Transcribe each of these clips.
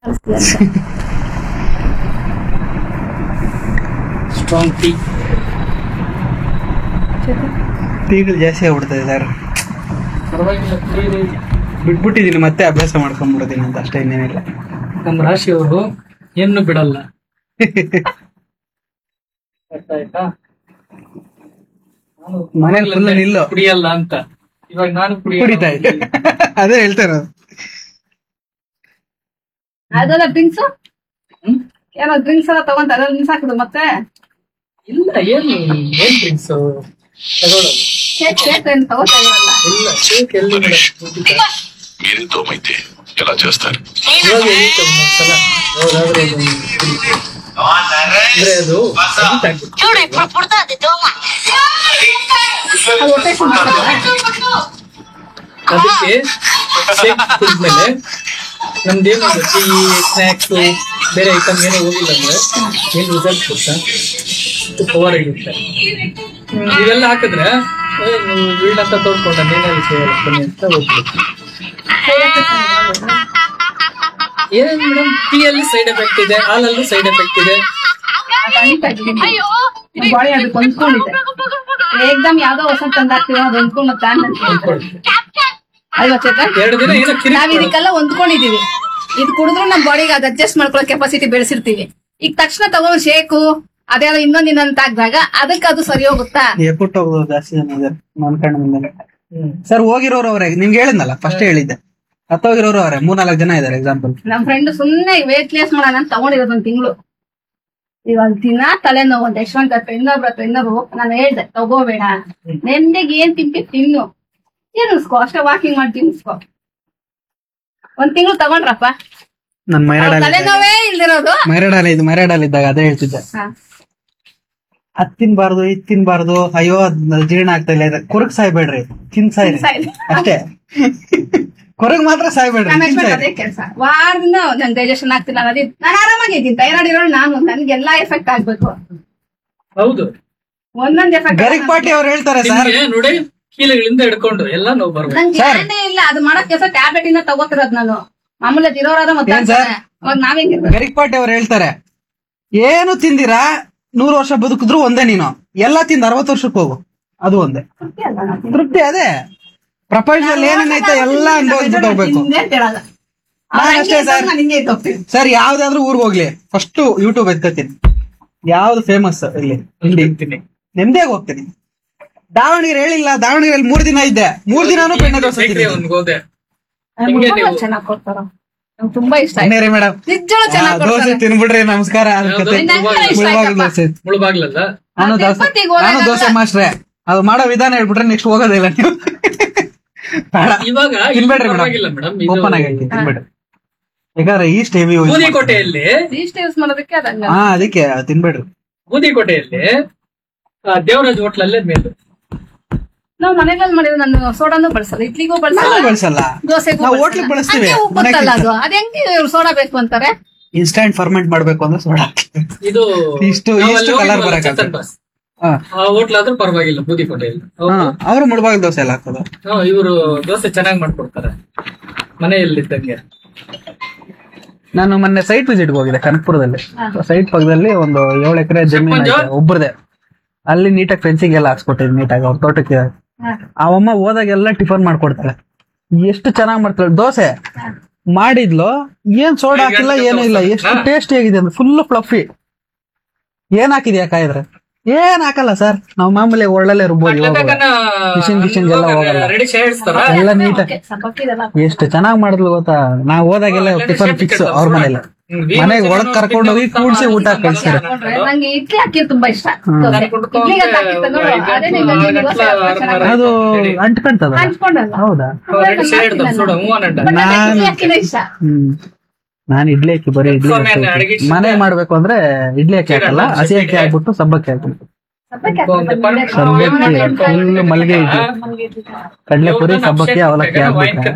Strong tea ಟೀಗಳು ಜಾಸ್ತಿ ಆಗ್ಬಿಡ್ತದೆ sir ಪರವಾಗಿಲ್ಲ ಕುಡೀರಿ. ಬಿಟ್ಬಿಟ್ಟಿದ್ದೀನಿ ಮತ್ತೆ ಅಭ್ಯಾಸ ಮಾಡ್ಕೊಂಡ್ಬಿಡ್ತೀನಿ ಅಂತ ಅಷ್ಟೇ ಇನ್ನೇನಿಲ್ಲ ನಮ್ಮ ರಾಶಿಯವರು ಏನು ಬಿಡಲ್ಲ ಅರ್ಥ ಆಯ್ತಾ ನಾನು ಮನೇಲಿ full ನಿಲ್ಲು. ಕುಡಿಯಲ್ಲ ಅಂತ ಇವಾಗ ನಾನು ಕುಡಿತಾ ಇದೆ ಅದೇ ಹೇಳ್ತಾ ಇರೋದು ಅದೆಲ್ಲ ಡ್ರಿಂಕ್ಸ್ ಹ್ಮ್? ಏನೋ ಡ್ರಿಂಕ್ಸ್ ಎಲ್ಲ ತಗೊಂತ ಅದ್ರಲ್ಲಿ ಡ್ರಿಂಕ್ಸ್ ಹಾಕುದು ಮತ್ತೆ ಇಲ್ಲ ಏನು ಏನ್ ಡ್ರಿಂಕ್ಸ್ ತಗೊಳ್ಳೋದು ಕೇಕ್ ಕೇಕ್ ಏನು ತಗೋತಾ ಇರಲ್ಲ ಇಲ್ಲ ಕೇಕ್ ಎಲ್ಲಿ ಮೇಡಮ್ మీరేంతో అయితే ఎలా చేస్తారు ಇವಾಗ ಎಲ್ಲಿ ಒಂದ್ಸಲ ಯಾವ್ದಾದ್ರು ಒಂದು ಕುಡಿ. ಅಂದ್ರೆ ಅದು addict ಆಗ್ಬಿಡುತ್ತೆ. చూడు ఇప్పుడు పుడుతుంది దోమ ಅದು ಹೊಟ್ಟೆ ಸುಡ್ತದಲ್ಲ? ಅದಕ್ಕೆ ಶೇಕ್ ಕುಡಿದ್ಮೇಲೆ ನಮ್ದೇನು ಟೀ ಸ್ನಾಕ್ಸ್ ಬೇರೆ ಐಟಮ್ ಏನೋ ಹೋಗಿಲ್ಲ ಅಂದ್ರೆ ಏನ್ ರಿಸಲ್ಟ್ ಗೊತ್ತಾ ಅಷ್ಟು ಪವರ್ ಆಗಿರುತ್ತೆ ಹ್ಮ್, ಇವೆಲ್ಲ ಹಾಕಿದ್ರೆ ಏ, ನೀವು ವೀಣಂತ ತೋಡ್ಕೊಂಡ ನೀನೇ ವಿಷಯ ಬನ್ನಿ ಅಂತ ಹೋಗ್ಬೇಕು ಏನ್ ಮೇಡಮ್ ಟೀ ಅಲ್ಲಿ ಸೈಡ್ ಎಫೆಕ್ಟ್ ಇದೆ ಹಾಲಲ್ಲೂ ಸೈಡ್ ಎಫೆಕ್ಟ್ ಇದೆ ಅದು addict ಆಗಿದೆ. ನಮ್ ಬಾಡಿ ಅದಕ್ಕೆ ಹೊಂದ್ಕೊಂಡಿದೆ ಏಕ್ದಮ್ ಯಾವ್ದೋ ಹೊಸ ತಂದು ಹಾಕ್ತೀವಿ ಅದು ಹೊಂದ್ಕೊಂಡು ಪ್ಲಾನ್ ಅಂದ್ಕೊಳ್ಳಿ. ಅಲ್ವಾ ಚೇತನ್ ಎರಡು ದಿನ ಏನೋ ಕಿರಿಕ್ ನಾವ್ ಇದಕ್ಕೆಲ್ಲ ಹೊಂದ್ಕೊಂಡಿದೀವಿ ಇದು ಕುಡಿದ್ರು ನಮ್ ಬಾಡಿಗೆ ಅದು ಅಡ್ಜಸ್ಟ್ ಮಾಡ್ಕೊಳ್ಳೋ ಕೆಪಾಸಿಟಿ ಬೆಳೆಸಿರ್ತೀವಿ ಈಗ ತಕ್ಷಣ ತಗೊಂಡ್ ಶೇಕು ಅದೇ ಇನ್ನೊಂದ್ ಇನ್ನೊಂದ್ ಹಾಕಿದಾಗ ಅದಕ್ಕೆ ಅದು ಸರಿ ಹೋಗುತ್ತಾ ಎಪ್ಪುಟ್ಟು ಹೋಗೋದು ಜಾಸ್ತಿ ಜನ ಇದ್ದಾರೆ ನನ್ನ ಕಣ್ಣು ಮುಂದೆ ಹ್ಮ್. ಸರ್ ಹೋಗಿರೋರು ಅವರೇ ನಿಮ್ಗೆ ಹೇಳಿದ್ನಲ್ಲ ಫಸ್ಟ್ ಹೇಳಿದ್ದೆ ಹತ್ತೋಗಿರೋರು ಅವರೇ ಮೂರ್ನಾಲ್ಕು ಜನ ಇದ್ದಾರೆ ಎಕ್ಸಾಂಪಲ್ ನಮ್ ಫ್ರೆಂಡ್ ಸುಮ್ನೆ ವೇಟ್ ಲೇಸ್ ಮಾಡೋಣ ಅಂತ ತಗೊಂಡಿರೋದು ಒಂದ್ ತಿಂಗಳು ಇವಾಗ ದಿನ ತಲೆನೋವು ಒಂದ್ ಯಶವಂತ ಹತ್ರ ಇನ್ನೊಬ್ರ ಹತ್ರ ಇನ್ನೊಬ್ರು ನಾನು ಹೇಳ್ದೆ ತಗೋಬೇಡ ನೆಮ್ಮದಿಗೆ ಏನ್ ತಿಂತಿ ತಿನ್ನು ತಿನ್ನಿಸ್ಕೋ ಅಷ್ಟೇ ವಾಕಿಂಗ್ ಮಾಡಿ ತಿನ್ನಿಸ್ಕೋ ಒಂದ್ ತಿಂಗಳು ತಗೊಂಡ್ರಪ್ಪ ನನ್ ಮೈರಾಡಲ್ಲಿ ತಲೆನೋವೇ ಇಲ್ದಿರೋದು ಮೈರಾಡಲ್ಲಿ ಇದು ಮೈರಾಡಲ್ಲಿ ಇದ್ದಾಗ ಅದೇ ಹೇಳ್ತಿದ್ದೆ ಹಾ. ಅದ್ ತಿನ್ಬಾರ್ದು ಇದ್ ತಿನ್ಬಾರ್ದು ಅಯ್ಯೋ ಅದ್ ಜೀರ್ಣ ಆಗ್ತಾ ಇಲ್ಲ ಇದು ಕುರುಗ್ ಸಾಯ್ಬೇಡ್ರಿ ತಿನ್ ಸಾಯ್ರಿ ಸಾಯ್ರಿ. ಅಷ್ಟೇ ಕೊರಗ್ ಮಾತ್ರ ಸಾಯ್ಬೇಡ್ರಿ ನಮ್ಮ ತಿನ್ ಯಜಮಾನ್ ಸಾಯ್ರಿ ಅದೇ ಕೆಲಸ ವಾರದಿಂದ ನನ್ ಡೈಜೆಷನ್ ಆಗ್ತಿಲ್ಲ ಅನ್ನೋದು ನಾನು ಆರಾಮಾಗಿದ್ದೀನಿ ಥೈರಾಯ್ಡ್ ಇರೋಳು ನಾನು ನನ್ಗೆಲ್ಲಾ ಎಫೆಕ್ಟ್ ಆಗ್ಬೇಕು ಹೌದು ಒಂದೊಂದ್ ಎಫೆಕ್ಟ್ ಗರಿಗ್ ಪಾಟಿ ಅವ್ರು ಹೇಳ್ತಾರೆ ಸರ್ ನಿಮ್ಗೆ ನೋಡಿ ಕೀಲುಗಳಿಂದ ಹಿಡ್ಕೊಂಡು ಎಲ್ಲ ನೋವು ಬರ್ಬೇಕು ನಂಗೆ ಗ್ಯಾರಂಟಿ ಇಲ್ಲ ಅದು ಮಾಡೋ ಕೆಲಸ ಟ್ಯಾಬ್ಲೆಟ್ ಇಂದ ತಗೋತಿರೋದು ನಾನು ಮಾಮೂಲಿ ಅದ್ ಇರೋರಾದ ಮತ್ತೆ ಏನ್ ಸರ್? ಅವಾಗ ನಾವೇಂಗಿರ್ಬೇಕು ಗರಿಗ್ ಪಾಟಿ ಅವ್ರು ಹೇಳ್ತಾರೆ ಏನು ತಿಂದಿರಾ ನೂರು ವರ್ಷ ಬದುಕಿದ್ರು ಒಂದೇ ನೀನು ಎಲ್ಲ ತಿಂದ ಅರವತ್ತು ವರ್ಷಕ್ಕೆ ಹೋಗು ಅದು ಒಂದೇ ತೃಪ್ತಿ ಅದೇ ಪ್ರಪಂಚದಲ್ಲಿ ಏನೇನೈತೆ ಎಲ್ಲ ಅನುಭವಿಸ್ಬಿಟ್ಟು ಹೋಗ್ಬೇಕು ನಾನ್ ಅಷ್ಟೇ ಸರ್. ಸರ್ ಯಾವ್ದಾದ್ರು ಊರ್ಗ್ ಹೋಗ್ಲಿ ಫಸ್ಟ್ ಯೂಟ್ಯೂಬ್ ಎತ್ಕೋತೀನಿ ಯಾವ್ದು ಫೇಮಸ್ ಇಲ್ಲಿ ಇಲ್ಲಿ ತಿಂತೀನಿ ನೆಮ್ಮದಿಯಾಗಿ ಹೋಗ್ತೀನಿ ದಾವಣಗೆರೆ ಹೇಳಿಲ್ಲ ದಾವಣಗೆರೆಯಲ್ಲಿ ಮೂರ್ ದಿನ ಇದ್ದೆ ಮೂರ್ ದಿನಾನು ಬೆಣ್ಣೆ ದೋಸೆ ಬೇಕ್ರಿ ತಿಂದಿದ್ದೀನಿ. ಒಂದ್ ಹೋದೆ ಹಿಂಗೆ ನೀವು ಚೆನ್ನಾಗ್ ಕೊಡ್ತಾರ ನಂಗೆ ತುಂಬಾ ಇಷ್ಟ ಆಯ್ತು ಬನ್ನಿರಿ ಮೇಡಮ್ ನಿಜವಾಗ್ಲೂ ಚೆನ್ನಾಗ್ ದೋಸೆ ಕೊಡ್ತಾರೆ ತಿನ್ಬಿಡ್ರಿ ನಮಸ್ಕಾರ ಅದ್ ಯಾವ್ದು? ಕತೆ. ನಂಗೆ ಇಷ್ಟ ಮುಳುಬಾಗಿಲು ಆಯ್ತಪ್ಪ. ದೋಸೆ ಮುಳುಬಾಗ್ಲಲ್ಲ ನಾನು ಮತ್ತೆ ದೋಸೆ ತಿರುಪತಿಗೆ ಹೋದಾಗ ನಾನು ದೋಸೆ ಮಾಸ್ಟ್ರೆ ಅದು ಮಾಡೋ ವಿಧಾನ ಹೇಳ್ಬಿಟ್ರೆ ನೆಕ್ಸ್ಟ್ ಹೋಗೋದಿಲ್ಲ ನೀವು ಬೇಡ. ಇವಾಗ ಇಲ್ಲಿ ತಿನ್ಬೇಡ್ರಿ ಪರವಾಗಿಲ್ಲ ಮೇಡಮ್ ಮೇಡಮ್ ಓಪನ್ ಆಗಿ ಹೇಳ್ತೀನಿ ತಿನ್ಬೇಡ್ರಿ ಯಾಕಂದ್ರೆ ಈಸ್ಟ್ ಹೆವಿ ಬೂದಿಕೋಟೆಯಲ್ಲಿ ಇಷ್ಟ ಯೂಸ್ ಮಾಡೋದಕ್ಕೆ ಅದಂಗ ಹಾ ಅದಕ್ಕೆ ಅದ್ ತಿನ್ಬೇಡ್ರಿ ಬೂದಿಕೋಟೆಯಲ್ಲಿ ಆ, ದೇವರಾಜ್ ಹೋಟ್ಲಲ್ಲೇ ಮೇಲು ನಾವ್ ಮನೆಗಳಲ್ಲಿ ಮಾಡಿದ್ರೆ ನಾನು ಸೋಡಾನು ಬಳಸಲ್ಲ ಇಡ್ಲಿಗೂ ನಾವು ಬಳಸಲ್ಲ ಬಳಸಲ್ಲ ದೋಸೆಗೂ ನಾವು ಬಳಸಲ್ಲ. ಹೋಟ್ಲಿಗೆ ಬಳಸ್ತೀವಿ ಹಂಗೆ ಉಪ್ಪುತ್ತಲ್ಲ ಅದು ಅದ್ ಹೆಂಗೆ ಇವ್ರು ಸೋಡಾ ಬೇಕು ಅಂತಾರೆ ಇನ್ಸ್ಟಂಟ್ ಫರ್ಮೆಂಟ್ ಮಾಡ್ಬೇಕು ಅಂದ್ರೆ ಸೋಡಾ ಇದು ಇಷ್ಟು- ನಾವು ಇಷ್ಟು ಅಲ್ಲಿ colour ಹೋಗಿದ್ವಲ್ಲ ಬರಕ್ಕೆ ಚೇತನ್ ಬಾಸ್. ಹಾ ಆ ಹೋಟ್ಲ್ ಆದ್ರೂ ಪರವಾಗಿಲ್ಲ ಬೂದಿಕೋಟೆಯಲ್ಲಿ ಹಾ ಅವ್ರು ಮುಳುಬಾಗಿಲು ದೋಸೆ ಎಲ್ಲ ಹಾಕೋದು ಇವರು ದೋಸೆ ಚೆನ್ನಾಗಿ ಮಾಡ್ಕೊಡ್ತಾರೆ ಮನೆಯಲ್ಲಿದ್ದಂಗೆ ನಾನು ಮೊನ್ನೆ ಸೈಟ್ ವಿಸಿಟ್ ಹೋಗಿದ್ದೆ ಕನಕಪುರದಲ್ಲಿ ಸೈಟ್ ಪಕ್ಕದಲ್ಲಿ ಒಂದು ಏಳು ಎಕರೆ ಜಮೀನು ಸರ್ಪಂಚ? ಐತೆ ಒಬ್ಬರದೇ ಅಲ್ಲಿ ನೀಟಾಗಿ ಫೆನ್ಸಿಂಗ್ ಎಲ್ಲ ಹಾಕ್ಸ್ಕೊಟ್ಟಿದ್ವಿ ನೀಟಾಗಿ ಅವ್ರ ತೋಟಕ್ಕೆ ಅವಮ್ಮ ಹೋದಾಗೆಲ್ಲ ಟಿಫನ್ ಮಾಡ್ಕೊಡ್ತಾಳೆ ಎಷ್ಟು ಚೆನ್ನಾಗಿ ಮಾಡ್ತಾಳೆ ದೋಸೆ ಮಾಡಿದ್ಲು ಏನ್ ಸೋಡಾ ಹಾಕಿಲ್ಲ ಏನೂ ಇಲ್ಲ ಎಷ್ಟು ಟೇಸ್ಟಿ ಆಗಿದೆ ಅಂದ್ರೆ ಫುಲ್ ಫ್ಲಫಿ ಏನ್ ಹಾಕಿದ್ಯಾ ಕಾಯಿದ್ರೆ ಏನ್ ಹಾಕಲ್ಲ ಸರ್ ನಾವು ಮಾಮೂಲಿ ಒಳ್ಳಲ್ಲೇ ರುಬ್ಬೋದು ಇವಾಗ ಮಿಷಿನ್ ಗಿಷಿನ್ ಎಲ್ಲ ಹೋಗಲ್ಲ ರೆಡಿ ಹೇಳ್ತಾರ ಎಲ್ಲ ನೀಟಾಗಿ ಸಬ್ಬಕ್ಕಿದೆಲ್ಲ ಎಷ್ಟು ಚೆನ್ನಾಗ್ ಮಾಡಿದ್ಲು ಗೊತ್ತಾ ನಾವ್ ಹೋದಾಗೆಲ್ಲ ಟಿಫನ್ ಫಿಕ್ಸ್ ಅವ್ರ ಮನೇಲಿ ಮನೆಗೆ ಒಳಗ್ ಕರ್ಕೊಂಡು ಹೋಗಿ ಕೂಡ್ಸಿ ಊಟ ಕಳ್ಸ್ತಾರೆ ನಂಗೆ ಇಡ್ಲಿ ಹಾಕಿದ್ ತುಂಬಾ ಇಷ್ಟ ಹ್ಮ್. ದೋಸೆ. ಇಡ್ಲಿಗೆ ಅದ್ ಹಾಕಿತ್ತು ನೋಡು, ಅದೇ ನಿಂಗೆ ಇಡ್ಲಿ ದೋಸೆ ಚೆನ್ನಾಗಿ ಅದು ಅಂಟ್ಕೊಂತದ ಹಂಚ್ಕೊಂಡಲ್ಲ ಹೌದಾ ಬಟ್ ನಂಗೆ ನಾನು- ಇಡ್ಲಿ ಹಾಕಿನೇ ಇಷ್ಟ ಹ್ಮ್ ನಾನ್ ಇಡ್ಲಿ ಹಾಕಿ ಬರೀ ಇಡ್ಲಿ ಸ್ವಾಮಿ, ಹಾಕಿ ಅನ್ನ ಅಡಿಗೆ ಮನೆ ಮಾಡ್ಬೇಕು ಅಂದ್ರೆ ಇಡ್ಲಿ ಹಾಕಿ ಹಾಕಲ್ಲ ಹಸಿ ಹಾಕಿ ಹಾಕ್ಬಿಟ್ಟು ಸಬ್ಬಕ್ಕಿ ಹಾಕ್ಬಿಟ್ಟು ಸಬ್ಬಕ್ಕಿ ಹಾಕ್ಬೇಕು. ಸಬ್ಬಕ್ಕಿ ಫುಲ್ ಮಲ್ಗೆ ಇಡ್ಲಿ ಕಡ್ಲೆಪುರಿ ಸಬ್ಬಕ್ಕಿ ಅವಲಕ್ಕಿ ಹಾಕ್ಬಿಟ್ರೆ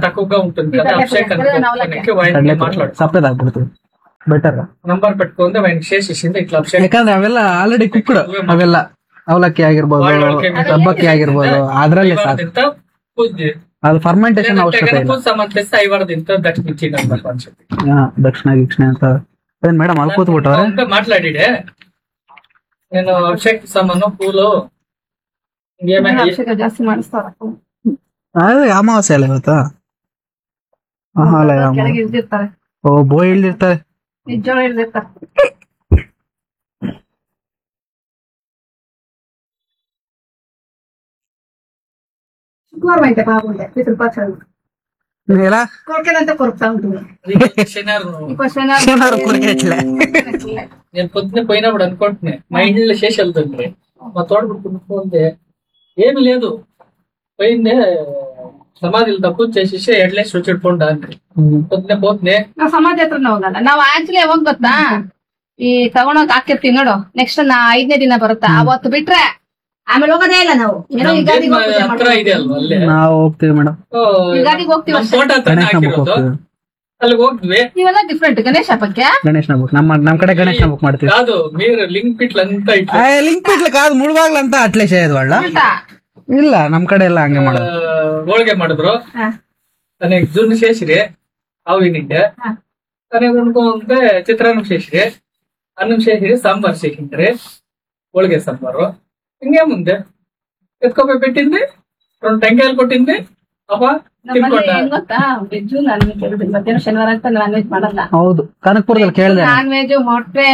ಕಡ್ಲೆಪುರಿ ಸಪ್ಪೆದ್ ಹಾಕ್ಬಿಡ್ತೀವಿ ಬೆಟರ್ ನಂಬರ್ పెట్టుకుంటే ఆయన శేషించింది ఇట్లా అభిషేక్ ಯಾಕಂದ್ರೆ ಅವೆಲ್ಲ ಆಲ್ರೆಡಿ ಕುಕ್ಡ್ ಅವೆಲ್ಲ ಅವಲಕ್ಕಿ ಆಗಿರ್ಬೋದು ಸಬ್ಬಕ್ಕಿ ಆಗಿರ್ಬೋದು ಅದ್ರಲ್ಲೇ ಸಾಕು ఎంత పూజ ಅದು ಫರ್ಮೆಂಟೇಶನ್ ಅವಶ್ಯಕತೆ ಇಲ್ಲ ಸಮಂತಸ್ ಐವಾರದಿಂದ దక్షిణ ఇచ్చిండు కాన్సెప్ట్ ಹಾ, ದಕ್ಷಿಣ ಗಿಕ್ಷಣ ಅಂತ ಅದೇನ್ ಮೇಡಮ್ ಅಲ್ಲಿ ಕೂತ್ಬಿಟ್ಟವ್ರೆ ఇంకా మాట్లాడిడే నేను అభిషేక్ సామాను పూలు ఇంకేమైనా ಅಭಿಷೇಕ ಜಾಸ್ತಿ ಮಾಡಿಸ್ತಾರ ಅದೇ ಅಮಾವಾಸ್ಯೆ ಅಲ್ಲ ಇವತ್ತು ಆಹಾ, ಅಲ್ಲ ಅಮಾವಾಸ್ಯೆ. ಕೆಳಗೆ ಇಳ್ದಿರ್ತಾರೆ ಓ ಬೋಯ್ ಇಳ್ದಿರ್ತಾರೆ ನಿಜವಾಗ್ಲೂ ಇಳ್ದಿರ್ತಾರೆ ಶುಕ್ರವಾರ ಐತೆ ಬಾಬುಂಡೆ ಪಿತೃಪಕ್ಷ ಎಲ್ಲ ಕೊರ್ಕೆದಂತೆ ಕೊರಗ್ತಾ ಉಂಟು శనివారం ಕ್ವಶನ್ శనివారం కొరికే ఇట్లే. నేను పొద్దున్నే పోయినప్పుడు అనుకుంటున్నా మా ఇంట్లో చేసి వెళ్తుండ్రి మా తోటప్పుడు కొనుక్కుంటే ఏమి లేదు పోయిందే సమాధిలో తక్కువ చేసేసి ఎడ్లేసి వచ్చి పోండా అండి పొద్దున్నే పోతుంది ನಾವ್ ಸಮಾಜ ಹತ್ರನೇ ಹೋಗಲ್ಲ ನಾವ್ ಆಕ್ಚುಲಿ ಯಾವಾಗ ಗೊತ್ತಾ ಈ ತಗೊಂಡೋಗ್ ಹಾಕಿರ್ತೀವಿ ನೋಡು ನೆಕ್ಸ್ಟ್ ನಾ ಐದನೇ ದಿನ ಬರುತ್ತಾ ಅವತ್ತು ಬಿಟ್ರೆ ಆಮೇಲೆ ಹೋಗೋದೇ ಇಲ್ಲ ನಾವು ಏನೋ ನಮ್ ಯುಗಾದಿಗೆ ದೇವ್ರ ಹೋಗ್ತೀವಿ ಹತ್ರ ಇದೆ ಅಲ್ವಾ ಅಲ್ಲೇ ನಾವು ಹೋಗ್ತೀವಿ ಮೇಡಮ್ ಓ, ಯುಗಾದಿಗೆ ಹೋಗ್ತೀವಿ ನಮ್ ಅಷ್ಟೇ. ತೋಟ ಹತ್ರ ಗಣೇಶ ಹಬ್ಬಕ್ಕೆ ಹಾಕಿರೋದು ಹೋಗ್ತೀವಿ ಅಲ್ಲಿಗೆ ಹೋಗ್ದ್ವಿ ಇವೆಲ್ಲ ಡಿಫ್ರೆಂಟ್ ಗಣೇಶ ಹಬ್ಬಕ್ಕೆ ಗಣೇಶನ ಬುಕ್ ನಮ್ಮ ನಮ್ ಕಡೆ ಗಣೇಶನ ಬುಕ್ ಮಾಡ್ತೀವಿ కాదు మీరు లింక్ పిట్లు అంతా ఇట్లా ಲಿಂಕ್ ಬಿಡ್ಲಿ ಕಾದು ಮುಳುವಾಗ್ಲ ಅಂತ ಅಟ್ಲೇ చేయదు వాళ్ళ ಅಂತ ಇಲ್ಲ ನಮ್ ಕಡೆ ಎಲ್ಲ ಹಂಗೆ ಮಾಡೋದು ಹೋಳಿಗೆ ಮಾಡಿದ್ರು ಹಾ. ನನಗೆ ಜುన్ను చేసిరి ఆవినిండే ಹಾ. తనకి వండుకుంటే చిత్రాన్నం చేసిరి అన్నం చేసిరి సాంబార్ చేసిండ్రి ಹೋಳಿಗೆ సాంబారు ఇంకేముంది ఎత్తుకోపోయి పెట్టింది రెండు టెంకాయలు కొట్టింది అప్ప ನಮ್ಮಲ್ಲಿ ತಿನ್ಕೊಂಡ ಏನ್ ಗೊತ್ತಾ ವೆಜ್ ನಾನ್ ವೆಜ್ ಎರಡು ಮಧ್ಯಾಹ್ನ ಶನಿವಾರ ಅಂತ ನಾನ್ ವೆಜ್ ಮಾಡಲ್ಲ ಹೌದು ಕನಕಪುರದಲ್ಲಿ ಕೇಳ್ದೆ ನಾನ್ ವೆಜ್ ಮೊಟ್ಟೆ